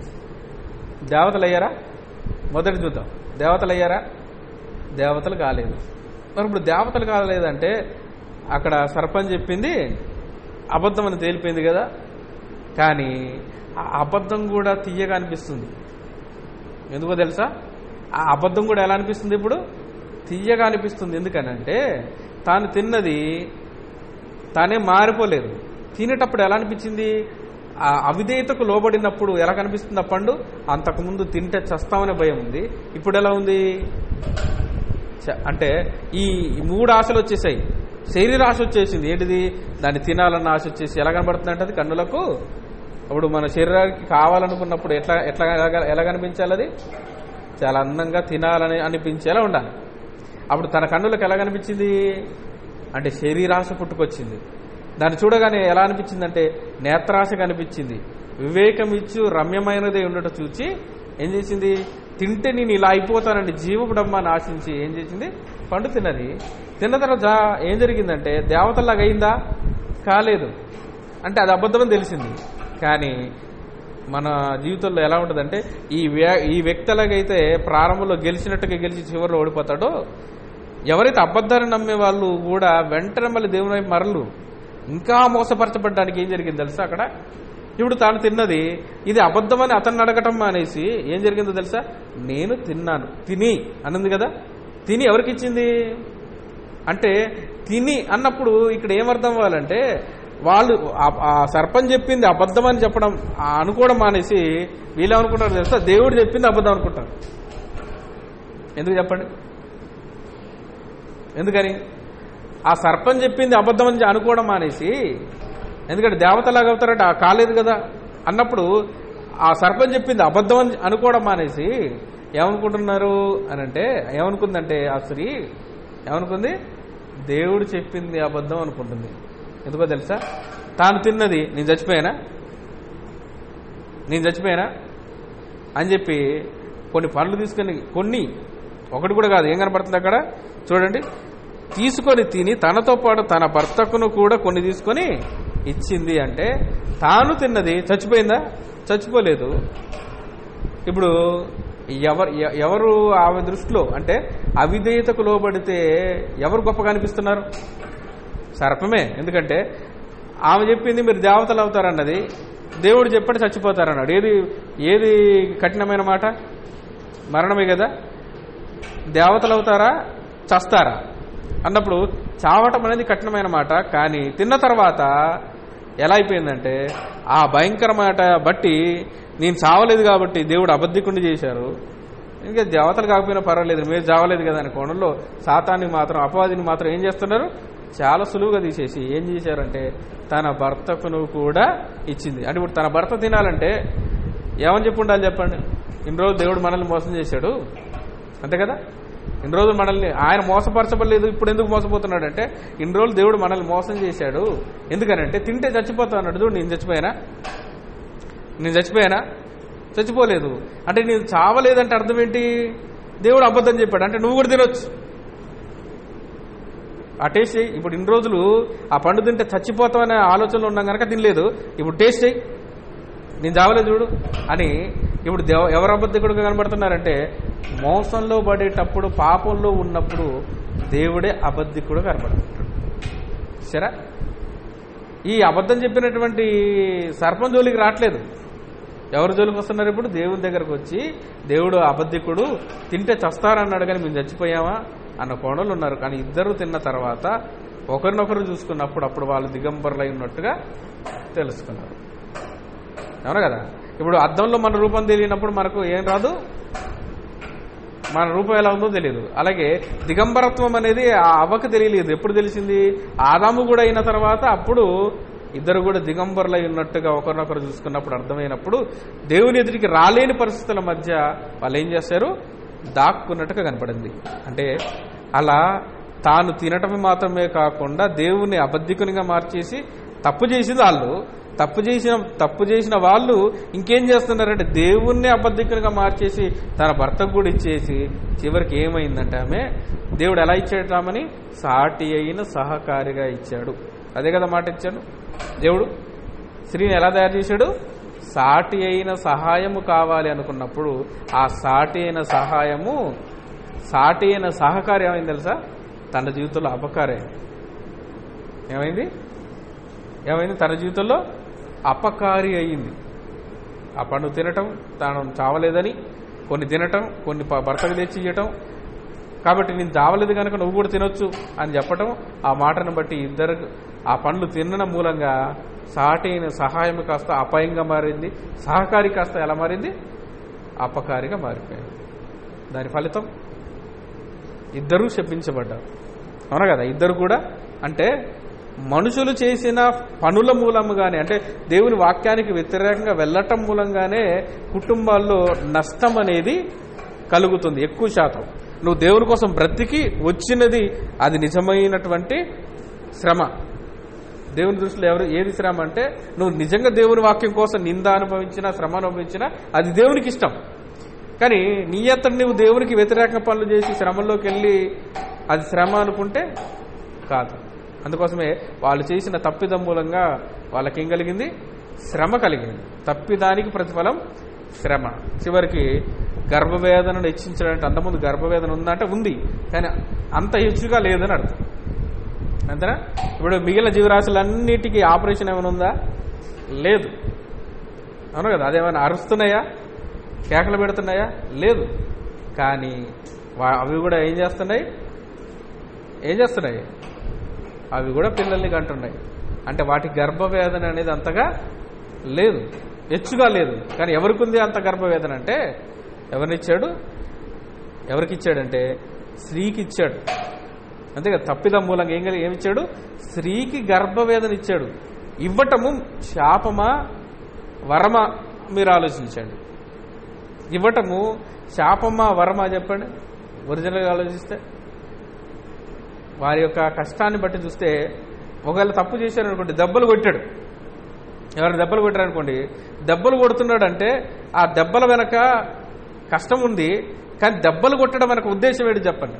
దేవతలు అయ్యారా మొదటి చూద్దాం దేవతలు అయ్యారా దేవతలు కాలేదు మరి ఇప్పుడు దేవతలు కాలేదంటే అక్కడ సర్పంచ్ చెప్పింది అబద్ధం అని తేలిపోయింది కదా కానీ ఆ అబద్ధం కూడా తీయగా అనిపిస్తుంది ఎందుకో తెలుసా ఆ అబద్ధం కూడా ఎలా అనిపిస్తుంది ఇప్పుడు తీయగా అనిపిస్తుంది ఎందుకనంటే తాను తిన్నది తానే మారిపోలేదు తినేటప్పుడు ఎలా అనిపించింది ఆ అవిధేయతకు లోబడినప్పుడు ఎలా కనిపిస్తుంది ఆ పండు అంతకుముందు తింటే చస్తామనే భయం ఉంది ఇప్పుడు ఎలా ఉంది చ- అంటే ఈ మూడు ఆశలు వచ్చేసాయి శరీర ఆశ వచ్చేసింది ఏంటిది దాన్ని తినాలన్న ఆశ వచ్చేసి ఎలా కనబడుతుంది అంటే అది కన్నులకు అప్పుడు మన శరీరానికి కావాలనుకున్నప్పుడు ఎట్లా ఎట్లా ఎలా- ఎలా కనిపించాలి అది చాలా అందంగా తినాలని అనిపించేలా ఉండాలి అప్పుడు తన కన్నులకు ఎలా కనిపించింది అంటే శరీరాశ పుట్టుకొచ్చింది దాన్ని చూడగానే ఎలా అనిపించిందంటే నేత్రాశ కనిపించింది వివేకం ఇచ్చు రమ్యమైనదే ఉండటం చూచి ఏం చేసింది తింటే నేను ఇలా అయిపోతానండి జీవపు డమ్మాన్ని ఆశించి ఏం చేసింది పండు తిన్నది తిన్న తర్వాత ఏం జరిగిందంటే దేవతల్లాగా అయిందా కాలేదు అంటే అది అబద్ధమని తెలిసింది కానీ మన జీవితంలో ఎలా ఉంటుందంటే ఈ వ్య- ఈ వ్యక్తి ఎలాగైతే ప్రారంభంలో గెలిచినట్టుగా గెలిచి చివరిలో ఓడిపోతాడో ఎవరైతే అబద్ధాన్ని నమ్మే వాళ్ళు కూడా వెంటనే మళ్ళీ దేవుని వైపు మరలు ఇంకా మోసపరచబడ్డానికి ఏం జరిగింది తెలుసా అక్కడ ఇప్పుడు తాను తిన్నది ఇది అబద్ధమని అతన్ని అడగటం మానేసి ఏం జరిగిందో తెలుసా నేను తిన్నాను తిని అన్నది కదా తిని ఎవరికి ఇచ్చింది అంటే తిని అన్నప్పుడు ఇక్కడ ఏమర్థం అవ్వాలంటే వాళ్ళు ఆ- ఆ సర్పంచ్ చెప్పింది అబద్ధం అని చెప్పడం ఆ అనుకోవడం మానేసి వీళ్ళు ఏమనుకుంటారు తెలుసా దేవుడు చెప్పింది అబద్ధం అనుకుంటారు ఎందుకు చెప్పండి ఎందుకని ఆ సర్పంచ్ చెప్పింది అబద్ధం అని అనుకోవడం మానేసి ఎందుకంటే దేవతలాగా అవుతారంటే ఆ కాలేదు కదా అన్నప్పుడు ఆ సర్పంచ్ చెప్పింది అబద్ధం అని అనుకోవడం మానేసి ఏమనుకుంటున్నారు అని అంటే ఏమనుకుందంటే ఆ స్త్రీ ఏమనుకుంది దేవుడు చెప్పింది అబద్ధం అనుకుంటుంది ఎందుకో తెలుసా తాను తిన్నది నేను చచ్చిపోయానా నేను చచ్చిపోయానా అని చెప్పి కొన్ని పనులు తీసుకొని కొన్ని ఒకటి కూడా కాదు ఏం కనపడుతుంది అక్కడ చూడండి తీసుకొని తిని తనతో పాటు తన భర్తకును కూడా కొన్ని తీసుకొని ఇచ్చింది అంటే తాను తిన్నది చచ్చిపోయిందా చచ్చిపోలేదు ఇప్పుడు ఎవరు ఎ- ఎవరు ఆమె దృష్టిలో అంటే అవిధేయతకు లోబడితే ఎవరు గొప్పగా అనిపిస్తున్నారు సర్పమే ఎందుకంటే ఆమె చెప్పింది మీరు దేవతలు అవుతారన్నది దేవుడు చెప్పాడు చచ్చిపోతారన్నాడు ఏది ఏది కఠినమైన మాట మరణమే కదా దేవతలు అవుతారా చస్తారా అన్నప్పుడు చావటం అనేది కఠినమైన మాట కానీ తిన్న తర్వాత ఎలా అయిపోయిందంటే ఆ భయంకర మాట బట్టి నేను చావలేదు కాబట్టి దేవుడు అబద్ధికుండా చేశారు ఇంకా దేవతలు కాకపోయినా పర్వాలేదు మీరు చావలేదు కదా అనే కోణంలో శాతాన్ని మాత్రం అపవాదిని మాత్రం ఏం చేస్తున్నారు చాలా సులువుగా తీసేసి ఏం చేశారంటే తన భర్తకును కూడా ఇచ్చింది అంటే ఇప్పుడు తన భర్త తినాలంటే ఏమని చెప్పి ఉండాలి చెప్పండి ఇన్ని రోజులు దేవుడు మనల్ని మోసం చేశాడు అంతే కదా ఇన్ని రోజులు మనల్ని ఆయన మోసపరచబడలేదు ఇప్పుడు ఎందుకు మోసపోతున్నాడు అంటే ఇన్ని రోజులు దేవుడు మనల్ని మోసం చేశాడు ఎందుకనంటే తింటే చచ్చిపోతా అన్నాడు చూడు నేను చచ్చిపోయానా నేను చచ్చిపోయానా చచ్చిపోలేదు అంటే నేను చావలేదంటే అర్థం ఏంటి దేవుడు అబద్ధం చెప్పాడు అంటే నువ్వు కూడా తినొచ్చు ఆ టేస్ట్ చేయి ఇప్పుడు ఇన్ని రోజులు ఆ పండు తింటే చచ్చిపోతామనే ఆలోచనలో ఉన్నాం కనుక తినలేదు ఇప్పుడు టేస్ట్ చేయి నేను చావలేదు చూడు అని ఇప్పుడు దేవ ఎవరు అబద్ధికుడుగా కనబడుతున్నారంటే మోసంలో పడేటప్పుడు పాపంలో ఉన్నప్పుడు దేవుడే అబద్ధికుడు కనబడుతుంటాడు సరే ఈ అబద్ధం చెప్పినటువంటి సర్పం జోలికి రావట్లేదు ఎవరి జోలికి వస్తున్నారు ఇప్పుడు దేవుని దగ్గరకు వచ్చి దేవుడు అబద్ధికుడు తింటే చస్తారన్నాడు కానీ మేము చచ్చిపోయామా అన్న కోణలు ఉన్నారు కానీ ఇద్దరు తిన్న తర్వాత ఒకరినొకరు చూసుకున్నప్పుడు అప్పుడు వాళ్ళు దిగంబరులై ఉన్నట్టుగా తెలుసుకున్నారు అవునా కదా ఇప్పుడు అద్దంలో మన రూపం తెలియనప్పుడు మనకు ఏం రాదు మన రూపం ఎలా ఉందో తెలియదు అలాగే దిగంబరత్వం అనేది ఆ అవ్వకు తెలియలేదు ఎప్పుడు తెలిసింది ఆదాము కూడా అయిన తర్వాత అప్పుడు ఇద్దరు కూడా దిగంబరులై ఉన్నట్టుగా ఒకరినొకరు చూసుకున్నప్పుడు అర్థమైనప్పుడు దేవుని ఎదుటికి రాలేని పరిస్థితుల మధ్య వాళ్ళు ఏం చేశారు దాక్కున్నట్టుగా కనపడింది అంటే అలా తాను తినటం మాత్రమే కాకుండా దేవుని అబద్ధికునిగా మార్చేసి తప్పు చేసింది వాళ్ళు తప్పు చేసిన తప్పు చేసిన వాళ్ళు ఇంకేం చేస్తున్నారంటే దేవుణ్ణి అబద్ధికునిగా మార్చేసి తన భర్తకు కూడా ఇచ్చేసి చివరికి ఏమైందంటే ఆమె దేవుడు ఎలా ఇచ్చాడు ఆమెని సాటి అయిన సహకారిగా ఇచ్చాడు అదే కదా మాట ఇచ్చాడు దేవుడు స్త్రీని ఎలా తయారు చేశాడు సాటి అయిన సహాయము కావాలి అనుకున్నప్పుడు ఆ సాటి అయిన సహాయము సాటి అయిన సహకారి ఏమైంది తెలుసా తన జీవితంలో అపకారే ఏమైంది ఏమైంది తన జీవితంలో అపకారి అయ్యింది ఆ పండు తినటం తాను చావలేదని కొన్ని తినటం కొన్ని ప- భర్తకు తెచ్చి ఇవ్వటం కాబట్టి నేను చావలేదు కనుక నువ్వు కూడా తినొచ్చు అని చెప్పటం ఆ మాటను బట్టి ఇద్దరు ఆ పండ్లు తినడం మూలంగా సాటి అయిన సహాయం కాస్త అపాయంగా మారింది సహకారి కాస్త ఎలా మారింది అపకారిగా మారిపోయింది దాని ఫలితం ఇద్దరూ శపించబడ్డారు అవునా కదా ఇద్దరు కూడా అంటే మనుషులు చేసిన పనుల మూలంగానే అంటే దేవుని వాక్యానికి వ్యతిరేకంగా వెళ్ళటం మూలంగానే కుటుంబాల్లో నష్టం అనేది కలుగుతుంది ఎక్కువ శాతం నువ్వు దేవుని కోసం బ్రతికి వచ్చినది అది నిజమైనటువంటి శ్రమ దేవుని దృష్టిలో ఎవరు ఏది శ్రమ అంటే నువ్వు నిజంగా దేవుని వాక్యం కోసం నింద అనుభవించినా శ్రమ అనుభవించినా అది దేవునికి ఇష్టం కానీ నీ అంతట నువ్వు దేవునికి వ్యతిరేక పనులు చేసి శ్రమలోకి వెళ్ళి అది శ్రమ అనుకుంటే కాదు అందుకోసమే వాళ్ళు చేసిన తప్పిదం మూలంగా వాళ్ళకి ఏం కలిగింది శ్రమ కలిగింది తప్పిదానికి ప్రతిఫలం శ్రమ చివరికి గర్భవేదనను హెచ్చించడానికి అంతకుముందు గర్భవేదన ఉందంటే ఉంది కానీ అంత హెచ్చుగా లేదని అర్థం అంతేనా ఇప్పుడు మిగిలిన జీవరాశులన్నిటికీ ఆపరేషన్ ఏమైనా ఉందా లేదు అవును కదా అదేమైనా అరుస్తున్నాయా కేకలు పెడుతున్నాయా లేదు కానీ వా- అవి కూడా ఏం చేస్తున్నాయి ఏం చేస్తున్నాయి అవి కూడా పిల్లల్ని కంటున్నాయి అంటే వాటి గర్భవేదన అనేది అంతగా లేదు హెచ్చుగా లేదు కానీ ఎవరికి ఉంది అంత గర్భవేదన అంటే ఎవరినిచ్చాడు ఎవరికి ఇచ్చాడంటే స్త్రీకి ఇచ్చాడు అంతే కదా తప్పిదం మూలంగా ఏం కలిగి ఏమిచ్చాడు స్త్రీకి గర్భవేదన ఇచ్చాడు ఇవ్వటము శాపమా వరమా మీరు ఆలోచించండి ఇవ్వటము శాపమా వరమా చెప్పండి ఒరిజినల్గా ఆలోచిస్తే వారి యొక్క కష్టాన్ని బట్టి చూస్తే ఒకవేళ తప్పు చేశారు అనుకోండి దెబ్బలు కొట్టాడు ఎవరైనా దెబ్బలు కొట్టారు అనుకోండి దెబ్బలు కొడుతున్నాడు అంటే ఆ దెబ్బల వెనక కష్టం ఉంది కానీ దెబ్బలు కొట్టడం వెనక ఉద్దేశం ఏంటి చెప్పండి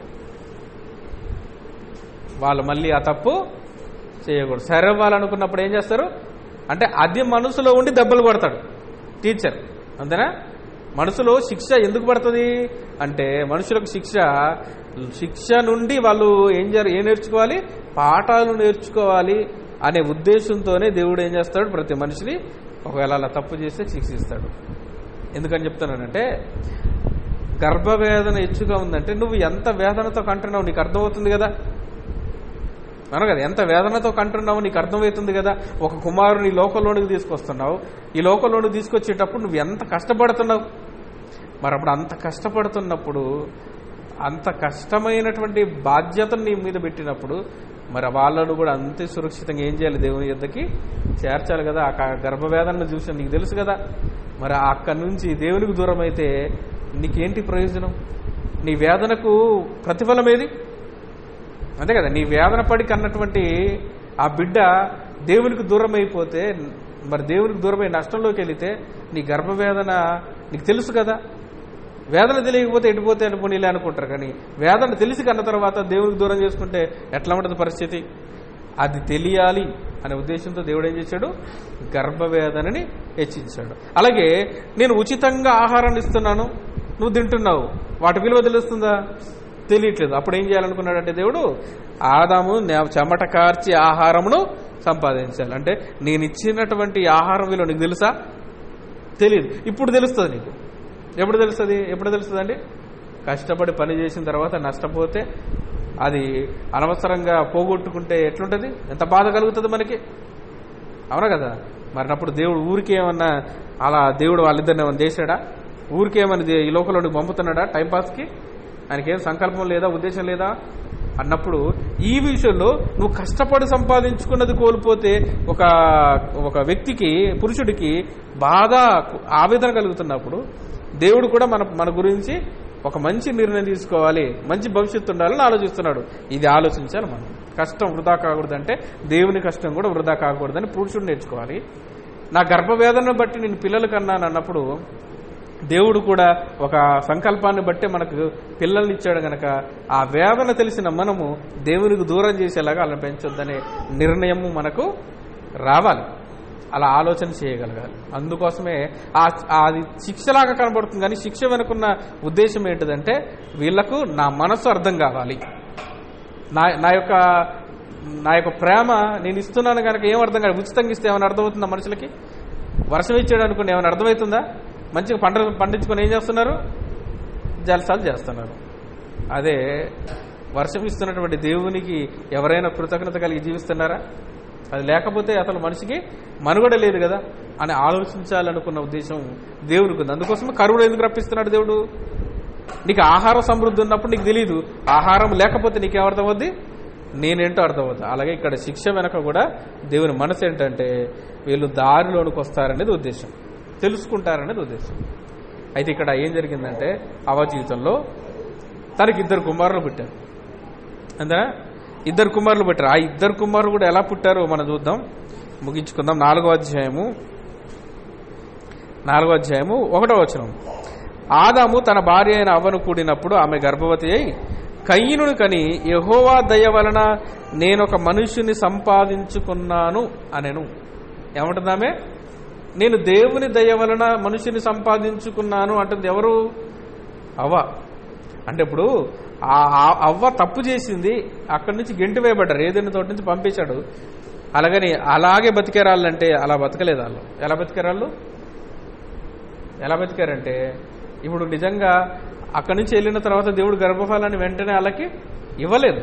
వాళ్ళు మళ్ళీ ఆ తప్పు చేయకూడదు సరే అనుకున్నప్పుడు ఏం చేస్తారు అంటే అది మనసులో ఉండి దెబ్బలు కొడతాడు టీచర్ అంతేనా మనసులో శిక్ష ఎందుకు పడుతుంది అంటే మనుషులకు శిక్ష శిక్ష నుండి వాళ్ళు ఏం జర ఏం నేర్చుకోవాలి పాఠాలు నేర్చుకోవాలి అనే ఉద్దేశంతోనే దేవుడు ఏం చేస్తాడు ప్రతి మనిషిని ఒకవేళ అలా తప్పు చేస్తే శిక్షిస్తాడు ఎందుకని చెప్తున్నానంటే గర్భవేదన హెచ్చుగా ఉందంటే నువ్వు ఎంత వేదనతో కంటున్నావు నీకు అర్థమవుతుంది కదా అవును కదా ఎంత వేదనతో కంటున్నావు నీకు అర్థమవుతుంది కదా ఒక కుమారుని ఈ లోకంలోనికి తీసుకొస్తున్నావు ఈ లోకంలోనికి తీసుకొచ్చేటప్పుడు నువ్వు ఎంత కష్టపడుతున్నావు మరి అప్పుడు అంత కష్టపడుతున్నప్పుడు అంత కష్టమైనటువంటి బాధ్యతను నీ మీద పెట్టినప్పుడు మరి వాళ్ళను కూడా అంతే సురక్షితంగా ఏం చేయాలి దేవుని యుద్ధకి చేర్చాలి కదా ఆ క- గర్భవేదనను చూసి నీకు తెలుసు కదా మరి అక్కడి నుంచి దేవునికి దూరం అయితే నీకేంటి ప్రయోజనం నీ వేదనకు ప్రతిఫలం ఏది అంతే కదా నీ వేదన పడి కన్నటువంటి ఆ బిడ్డ దేవునికి దూరం అయిపోతే మరి దేవునికి దూరమై నష్టంలోకి వెళితే నీ గర్భవేదన నీకు తెలుసు కదా వేదన తెలియకపోతే ఎటుపోతే అనుకునిలే అనుకుంటారు కానీ వేదన తెలిసి కన్న తర్వాత దేవునికి దూరం చేసుకుంటే ఎట్లా ఉంటుంది పరిస్థితి అది తెలియాలి అనే ఉద్దేశంతో దేవుడు ఏం చేశాడు గర్భవేదనని హెచ్చించాడు అలాగే నేను ఉచితంగా ఆహారాన్ని ఇస్తున్నాను నువ్వు తింటున్నావు వాటి విలువ తెలుస్తుందా తెలియట్లేదు అప్పుడు ఏం చేయాలనుకున్నాడంటే దేవుడు ఆదాము నే- చెమట కార్చి ఆహారమును సంపాదించాలి అంటే నేను ఇచ్చినటువంటి ఆహారం విలువ నీకు తెలుసా తెలియదు ఇప్పుడు తెలుస్తుంది నీకు ఎప్పుడు తెలుస్తుంది ఎప్పుడు తెలుస్తుందండి కష్టపడి పని చేసిన తర్వాత నష్టపోతే అది అనవసరంగా పోగొట్టుకుంటే ఎట్లుంటుంది ఎంత బాధ కలుగుతుంది మనకి అవునా కదా మరి అప్పుడు దేవుడు ఊరికి ఏమన్నా అలా దేవుడు వాళ్ళిద్దరిని ఏమన్నా చేశాడా ఊరికి ఏమన్నా దే- ఈ లోకంలోకి పంపుతున్నాడా టైంపాస్కి ఆయనకేం సంకల్పం లేదా ఉద్దేశం లేదా అన్నప్పుడు ఈ విషయంలో నువ్వు కష్టపడి సంపాదించుకున్నది కోల్పోతే ఒక ఒక వ్యక్తికి పురుషుడికి బాధ ఆవేదన కలుగుతున్నప్పుడు దేవుడు కూడా మన మన గురించి ఒక మంచి నిర్ణయం తీసుకోవాలి మంచి భవిష్యత్తు ఉండాలని ఆలోచిస్తున్నాడు ఇది ఆలోచించాలి మనం కష్టం వృధా కాకూడదంటే దేవుని కష్టం కూడా వృధా కాకూడదని పురుషుడు నేర్చుకోవాలి నా గర్భవేదనను బట్టి నేను పిల్లలు కన్నాను అన్నప్పుడు దేవుడు కూడా ఒక సంకల్పాన్ని బట్టి మనకు పిల్లల్ని ఇచ్చాడు గనక ఆ వేదన తెలిసిన మనము దేవునికి దూరం చేసేలాగా వాళ్ళని పెంచొద్దనే నిర్ణయము మనకు రావాలి అలా ఆలోచన చేయగలగాలి అందుకోసమే ఆ ఆ- అది శిక్షలాగా కనబడుతుంది కానీ శిక్ష వెనుకున్న ఉద్దేశం ఏంటిదంటే వీళ్లకు నా మనసు అర్థం కావాలి నా నా యొక్క నా యొక్క ప్రేమ నేను ఇస్తున్నాను కనుక ఏం అర్థం కాదు ఉచితంగా ఇస్తే ఏమైనా అర్థమవుతుందా మనుషులకి వర్షం ఇచ్చాడు అనుకోండి ఏమైనా అర్థమవుతుందా మంచిగా పంట పండించుకొని ఏం చేస్తున్నారు జలసాలు చేస్తున్నారు అదే వర్షం ఇస్తున్నటువంటి దేవునికి ఎవరైనా కృతజ్ఞత కలిగి జీవిస్తున్నారా అది లేకపోతే అసలు మనిషికి మనుగడ లేదు కదా అని ఆలోచించాలనుకున్న ఉద్దేశం దేవునికి ఉంది అందుకోసమే కరువుడు ఎందుకు రప్పిస్తున్నాడు దేవుడు నీకు ఆహార సమృద్ధి ఉన్నప్పుడు నీకు తెలియదు ఆహారం లేకపోతే నీకేం అర్థమవుద్ది నేనేంటో అర్థమవుతుంది అలాగే ఇక్కడ శిక్ష వెనక కూడా దేవుని మనసు ఏంటంటే వీళ్ళు దారిలోనికి వస్తారనేది ఉద్దేశం తెలుసుకుంటారనేది ఉద్దేశం అయితే ఇక్కడ ఏం జరిగిందంటే అవ జీవితంలో తనకి ఇద్దరు కుమారులు పుట్టారు అంతేనా ఇద్దరు కుమారులు పుట్టారు ఆ ఇద్దరు కుమారులు కూడా ఎలా పుట్టారో మనం చూద్దాం ముగించుకుందాం నాలుగో అధ్యాయము నాలుగో అధ్యాయము ఒకటో వచనం ఆదాము తన భార్య అయిన అవ్వను కూడినప్పుడు ఆమె గర్భవతి అయి కయ్యనుని కని యహోవా దయ వలన నేనొక మనుష్యుని సంపాదించుకున్నాను అనెను ఏమంటుందామే నేను దేవుని దయ వలన మనుషుని సంపాదించుకున్నాను అంటుంది ఎవరు అవ్వ అంటే ఇప్పుడు ఆ ఆ అవ్వ తప్పు చేసింది అక్కడి నుంచి గెంటి వేయబడ్డారు ఏదైనా తోటి నుంచి పంపించాడు అలాగని అలాగే బతికేరాళ్ళంటే అలా బతకలేదు వాళ్ళు ఎలా బతికేరాళ్ళు ఎలా బతికారంటే ఇప్పుడు నిజంగా అక్కడి నుంచి వెళ్ళిన తర్వాత దేవుడు గర్భఫలాన్ని వెంటనే వాళ్ళకి ఇవ్వలేదు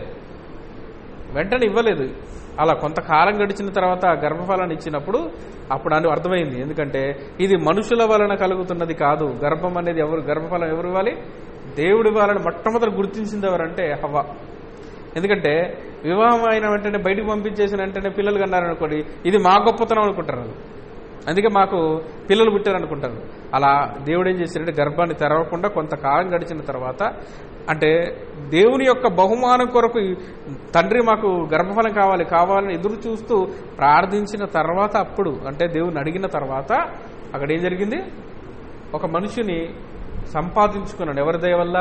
వెంటనే ఇవ్వలేదు అలా కొంతకాలం గడిచిన తర్వాత ఆ గర్భఫలాన్ని ఇచ్చినప్పుడు అప్పుడు అని అర్థమైంది ఎందుకంటే ఇది మనుషుల వలన కలుగుతున్నది కాదు గర్భం అనేది ఎవరు గర్భఫలం ఎవరు ఇవ్వాలి దేవుడి వాళ్ళని మొట్టమొదటి గుర్తించింది ఎవరంటే హవ్వ ఎందుకంటే వివాహం అయిన వెంటనే బయటికి పంపించేసిన వెంటనే పిల్లలు కన్నారనుకోండి ఇది మా గొప్పతనం అనుకుంటారు వాళ్ళు అందుకే మాకు పిల్లలు పుట్టారు అనుకుంటారు అలా దేవుడు ఏం చేశాడంటే గర్భాన్ని తెరవకుండా కొంతకాలం గడిచిన తర్వాత అంటే దేవుని యొక్క బహుమానం కొరకు ఈ తండ్రి మాకు గర్భఫలం కావాలి కావాలని ఎదురు చూస్తూ ప్రార్థించిన తర్వాత అప్పుడు అంటే దేవుని అడిగిన తర్వాత అక్కడ ఏం జరిగింది ఒక మనిషిని సంపాదించుకున్నాడు ఎవరి దయ వల్ల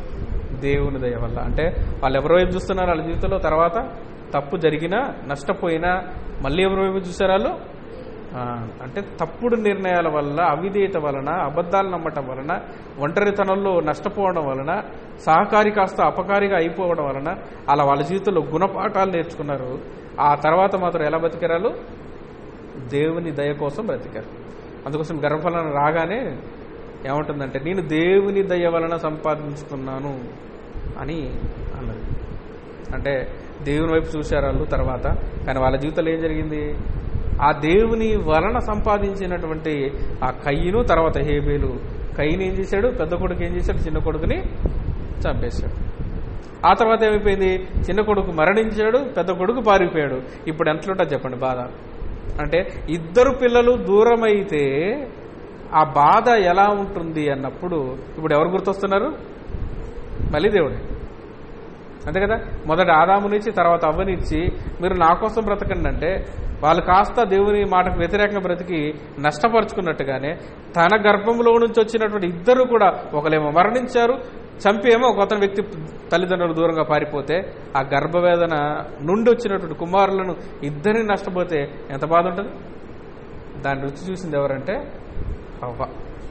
దేవుని దయ వల్ల అంటే వాళ్ళు ఎవరో వైపు చూస్తున్నారు వాళ్ళ జీవితంలో తర్వాత తప్పు జరిగినా నష్టపోయినా మళ్ళీ ఎవరి వైపు చూసారు వాళ్ళు ఆ, అంటే తప్పుడు నిర్ణయాల వల్ల అవిధేయత వలన అబద్ధాలు నమ్మటం వలన ఒంటరితనంలో నష్టపోవడం వలన సహకారి కాస్త అపకారిగా అయిపోవడం వలన అలా వాళ్ళ జీవితంలో గుణపాఠాలు నేర్చుకున్నారు ఆ తర్వాత మాత్రం ఎలా బతికారు దేవుని దయ కోసం బ్రతికారు అందుకోసం గర్భఫలం రాగానే ఏమంటుందంటే నేను దేవుని దయ వలన సంపాదించుకున్నాను అని అన్నది అంటే దేవుని వైపు చూశారు వాళ్ళు తర్వాత కానీ వాళ్ళ జీవితంలో ఏం జరిగింది ఆ దేవుని వలన సంపాదించినటువంటి ఆ కయ్యను తర్వాత హేబేలు కయ్యను ఏం చేశాడు పెద్ద కొడుకు ఏం చేశాడు చిన్న కొడుకుని చంపేశాడు ఆ తర్వాత ఏమైపోయింది చిన్న కొడుకు మరణించాడు పెద్ద కొడుకు పారిపోయాడు ఇప్పుడు ఎంతలుంటుంది చెప్పండి బాధ అంటే ఇద్దరు పిల్లలు దూరమైతే ఆ బాధ ఎలా ఉంటుంది అన్నప్పుడు ఇప్పుడు ఎవరు గుర్తొస్తున్నారు మళ్ళీ దేవుడే అంతే కదా మొదట ఆదామునిచ్చి తర్వాత అవ్వనిచ్చి మీరు నా కోసం బ్రతకండి అంటే వాళ్ళు కాస్త దేవుని మాటకు వ్యతిరేకంగా బ్రతికి నష్టపరుచుకున్నట్టుగానే తన గర్భంలో నుంచి వచ్చినటువంటి ఇద్దరు కూడా ఒకలేమో మరణించారు చంపి ఏమో ఒక అతని వ్యక్తి తల్లిదండ్రులు దూరంగా పారిపోతే ఆ గర్భవేదన నుండి వచ్చినటువంటి కుమారులను ఇద్దరిని నష్టపోతే ఎంత బాధ ఉంటుంది దాని రుచి చూసింది ఎవరంటే హవ్వ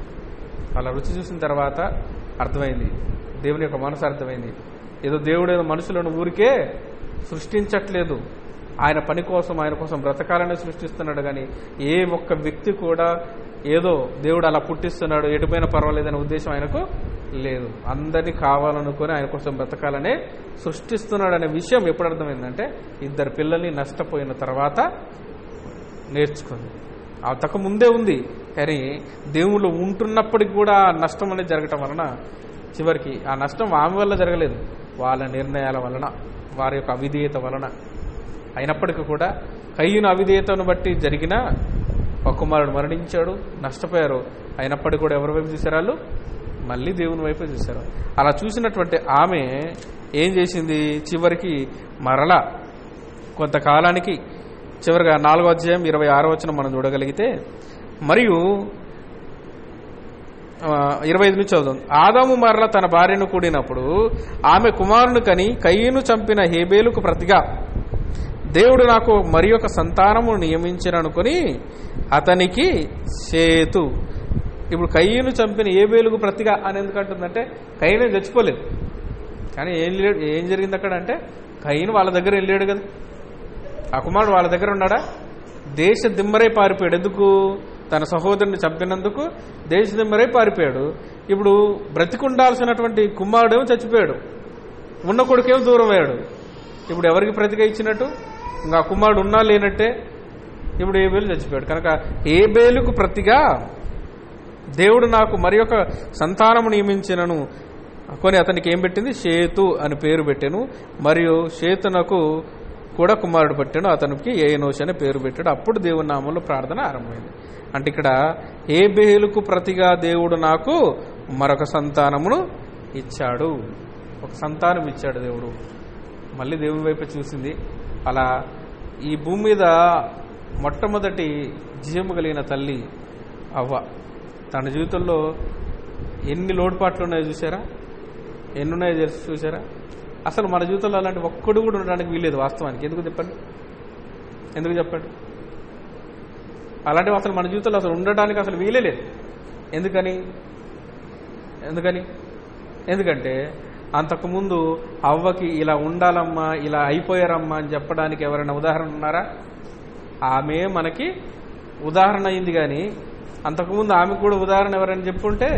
అలా రుచి చూసిన తర్వాత అర్థమైంది దేవుని యొక్క మనసు అర్థమైంది ఏదో దేవుడు ఏదో మనుషులను ఊరికే సృష్టించట్లేదు ఆయన పని కోసం ఆయన కోసం బ్రతకాలని సృష్టిస్తున్నాడు కానీ ఏ ఒక్క వ్యక్తి కూడా ఏదో దేవుడు అలా పుట్టిస్తున్నాడు ఎటుపోయినా పర్వాలేదనే ఉద్దేశం ఆయనకు లేదు అందరినీ కావాలనుకొని ఆయన కోసం బ్రతకాలనే సృష్టిస్తున్నాడు అనే విషయం ఎప్పుడు అర్థమైందంటే ఇద్దరు పిల్లల్ని నష్టపోయిన తర్వాత నేర్చుకుంది అంతకు ముందే ఉంది కానీ దేవుళ్ళు ఉంటున్నప్పటికి కూడా ఆ నష్టం అనేది జరగటం వలన చివరికి ఆ నష్టం ఆమె వల్ల జరగలేదు వాళ్ళ నిర్ణయాల వలన వారి యొక్క అవిధేయత వలన అయినప్పటికీ కూడా కయ్యను అవిధేయతను బట్టి జరిగిన ఒక కుమారుడు మరణించాడు నష్టపోయారు అయినప్పటికీ కూడా ఎవరి వైపు చూశారు వాళ్ళు మళ్ళీ దేవుని వైపు చూశారు అలా చూసినటువంటి ఆమె ఏం చేసింది చివరికి మరలా కొంతకాలానికి చివరిగా నాలుగో అధ్యాయం ఇరవై ఆరో వచ్చిన మనం చూడగలిగితే మరియు ఆ, ఇరవై ఐదు నుంచి చదువుదాం ఆదాము మరల తన భార్యను కూడినప్పుడు ఆమె కుమారుని కని కయ్యను చంపిన హేబేలుకు ప్రతిగా దేవుడు నాకు మరి ఒక సంతానము నియమించిననుకొని అతనికి సేతు ఇప్పుడు కయ్యను చంపిన ఏబేలుకు ప్రతిగా అని ఎందుకంటుందంటే కయ్యనే చచ్చిపోలేదు కానీ ఏం లేడు ఏం జరిగింది అక్కడ అంటే కయ్యను వాళ్ళ దగ్గర వెళ్ళాడు కదా ఆ కుమారుడు వాళ్ళ దగ్గర ఉన్నాడా దేశ దిమ్మరై పారిపోయాడు ఎందుకు తన సహోదరుని చంపినందుకు దేశ దిమ్మరై పారిపోయాడు ఇప్పుడు బ్రతికుండాల్సినటువంటి కుమారుడేమో చచ్చిపోయాడు ఉన్న కొడుకేమో దూరం అయ్యాడు ఇప్పుడు ఎవరికి ప్రతిగా ఇచ్చినట్టు ఇంకా ఆ కుమారుడు ఉన్నా లేనట్టే ఇప్పుడు ఏబేలు చచ్చిపోయాడు కనుక ఏబేలుకు ప్రతిగా దేవుడు నాకు మరి ఒక సంతానము నియమించినను కొని అతనికి ఏం పెట్టింది షేతు అని పేరు పెట్టాను మరియు షేతునకు కూడా కుమారుడు పెట్టాను అతనికి ఏనోష్ అనే పేరు పెట్టాడు అప్పుడు దేవుని నామంలో ప్రార్థన ఆరంభమైంది అంటే ఇక్కడ ఏ బేలుకు ప్రతిగా దేవుడు నాకు మరొక సంతానమును ఇచ్చాడు ఒక సంతానం ఇచ్చాడు దేవుడు మళ్ళీ దేవుని వైపు చూసింది అలా ఈ భూమి మీద మొట్టమొదటి జీవము కలిగిన తల్లి అవ్వ తన జీవితంలో ఎన్ని లోటుపాట్లు ఉన్నాయో చూసారా ఎన్ని ఉన్నాయో తెలిసి చూసారా అసలు మన జీవితంలో అలాంటి ఒక్కడు కూడా ఉండడానికి వీలేదు వాస్తవానికి ఎందుకు చెప్పండి ఎందుకు చెప్పండి అలాంటివి అసలు మన జీవితంలో అసలు ఉండడానికి అసలు వీలే లేదు ఎందుకని ఎందుకని ఎందుకంటే అంతకుముందు అవ్వకి ఇలా ఉండాలమ్మా ఇలా అయిపోయారమ్మా అని చెప్పడానికి ఎవరైనా ఉదాహరణ ఉన్నారా ఆమె మనకి ఉదాహరణ అయింది కానీ అంతకుముందు ఆమె కూడా ఉదాహరణ ఎవరైనా చెప్పుంటే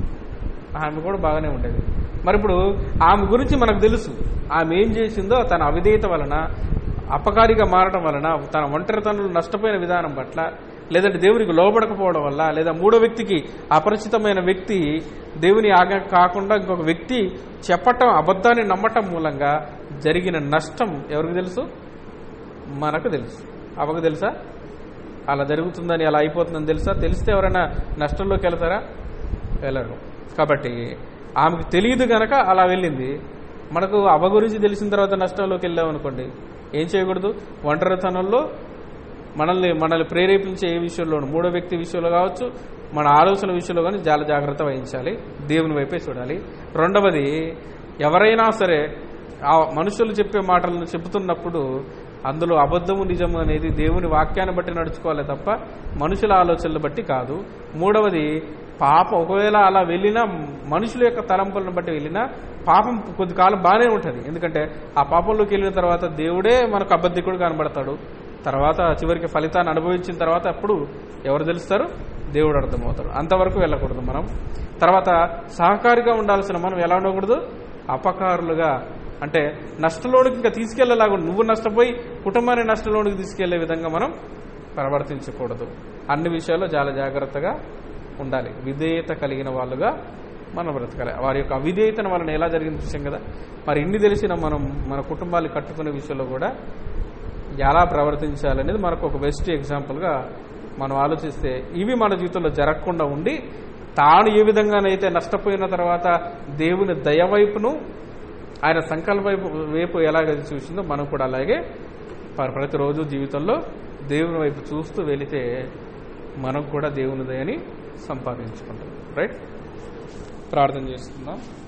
ఆమె కూడా బాగానే ఉండేది మరి ఇప్పుడు ఆమె గురించి మనకు తెలుసు ఆమె ఏం చేసిందో తన అవిధేయత వలన అపకారిగా మారడం వలన తన ఒంటరితనంలో నష్టపోయిన విధానం పట్ల లేదంటే దేవునికి లోబడకపోవడం వల్ల లేదా మూడో వ్యక్తికి అపరిచితమైన వ్యక్తి దేవుని ఆజ్ఞ కాకుండా ఇంకొక వ్యక్తి చెప్పటం అబద్ధాన్ని నమ్మటం మూలంగా జరిగిన నష్టం ఎవరికి తెలుసు మనకు తెలుసు అవకు తెలుసా అలా జరుగుతుందని అలా అయిపోతుందని తెలుసా తెలిస్తే ఎవరైనా నష్టంలోకి వెళ్తారా వెళ్ళరు కాబట్టి ఆమెకు తెలియదు గనక అలా వెళ్ళింది మనకు అవ గురించి తెలిసిన తర్వాత నష్టంలోకి వెళ్ళాం అనుకోండి ఏం చేయకూడదు ఒంటరితనంలో మనల్ని మనల్ని ప్రేరేపించే ఏ విషయంలోనూ మూడో వ్యక్తి విషయంలో కావచ్చు మన ఆలోచన విషయంలో కానీ చాలా జాగ్రత్త వహించాలి దేవుని వైపే చూడాలి రెండవది ఎవరైనా సరే ఆ మనుషులు చెప్పే మాటలను చెబుతున్నప్పుడు అందులో అబద్ధము నిజము అనేది దేవుని వాక్యాన్ని బట్టి నడుచుకోవాలి తప్ప మనుషుల ఆలోచనలు బట్టి కాదు మూడవది పాపం ఒకవేళ అలా వెళ్ళినా మనుషుల యొక్క తలంపులను బట్టి వెళ్ళినా పాపం కొద్ది కాలం బాగానే ఉంటుంది ఎందుకంటే ఆ పాపంలోకి వెళ్ళిన తర్వాత దేవుడే మనకు అబద్ధికుడు కనబడతాడు తర్వాత చివరికి ఫలితాన్ని అనుభవించిన తర్వాత అప్పుడు ఎవరు తెలుస్తారు దేవుడు అర్థమవుతాడు అంతవరకు వెళ్ళకూడదు మనం తర్వాత సహకారిగా ఉండాల్సిన మనం ఎలా ఉండకూడదు అపకారులుగా అంటే నష్టంలోనికి ఇంకా తీసుకెళ్లేలాగా నువ్వు నష్టపోయి కుటుంబాన్ని నష్టంలోనికి తీసుకెళ్లే విధంగా మనం ప్రవర్తించకూడదు అన్ని విషయాల్లో చాలా జాగ్రత్తగా ఉండాలి విధేయత కలిగిన వాళ్ళుగా మనం బ్రతకాలి వారి యొక్క అవిధేయతను వాళ్ళని ఎలా జరిగింది చూసాం కదా మరి ఇన్ని తెలిసిన మనం మన కుటుంబాలు కట్టుకునే విషయంలో కూడా ఎలా ప్రవర్తించాలనేది మనకు ఒక బెస్ట్ ఎగ్జాంపుల్గా మనం ఆలోచిస్తే ఇవి మన జీవితంలో జరగకుండా ఉండి తాను ఏ విధంగానైతే నష్టపోయిన తర్వాత దేవుని దయవైపును ఆయన సంకల్ప వైపు వైపు ఎలాగ చూసిందో మనం కూడా అలాగే ప- ప్రతిరోజు జీవితంలో దేవుని వైపు చూస్తూ వెళితే మనం కూడా దేవుని దయని సంపాదించుకుంటాం రైట్ ప్రార్థన చేస్తున్నాం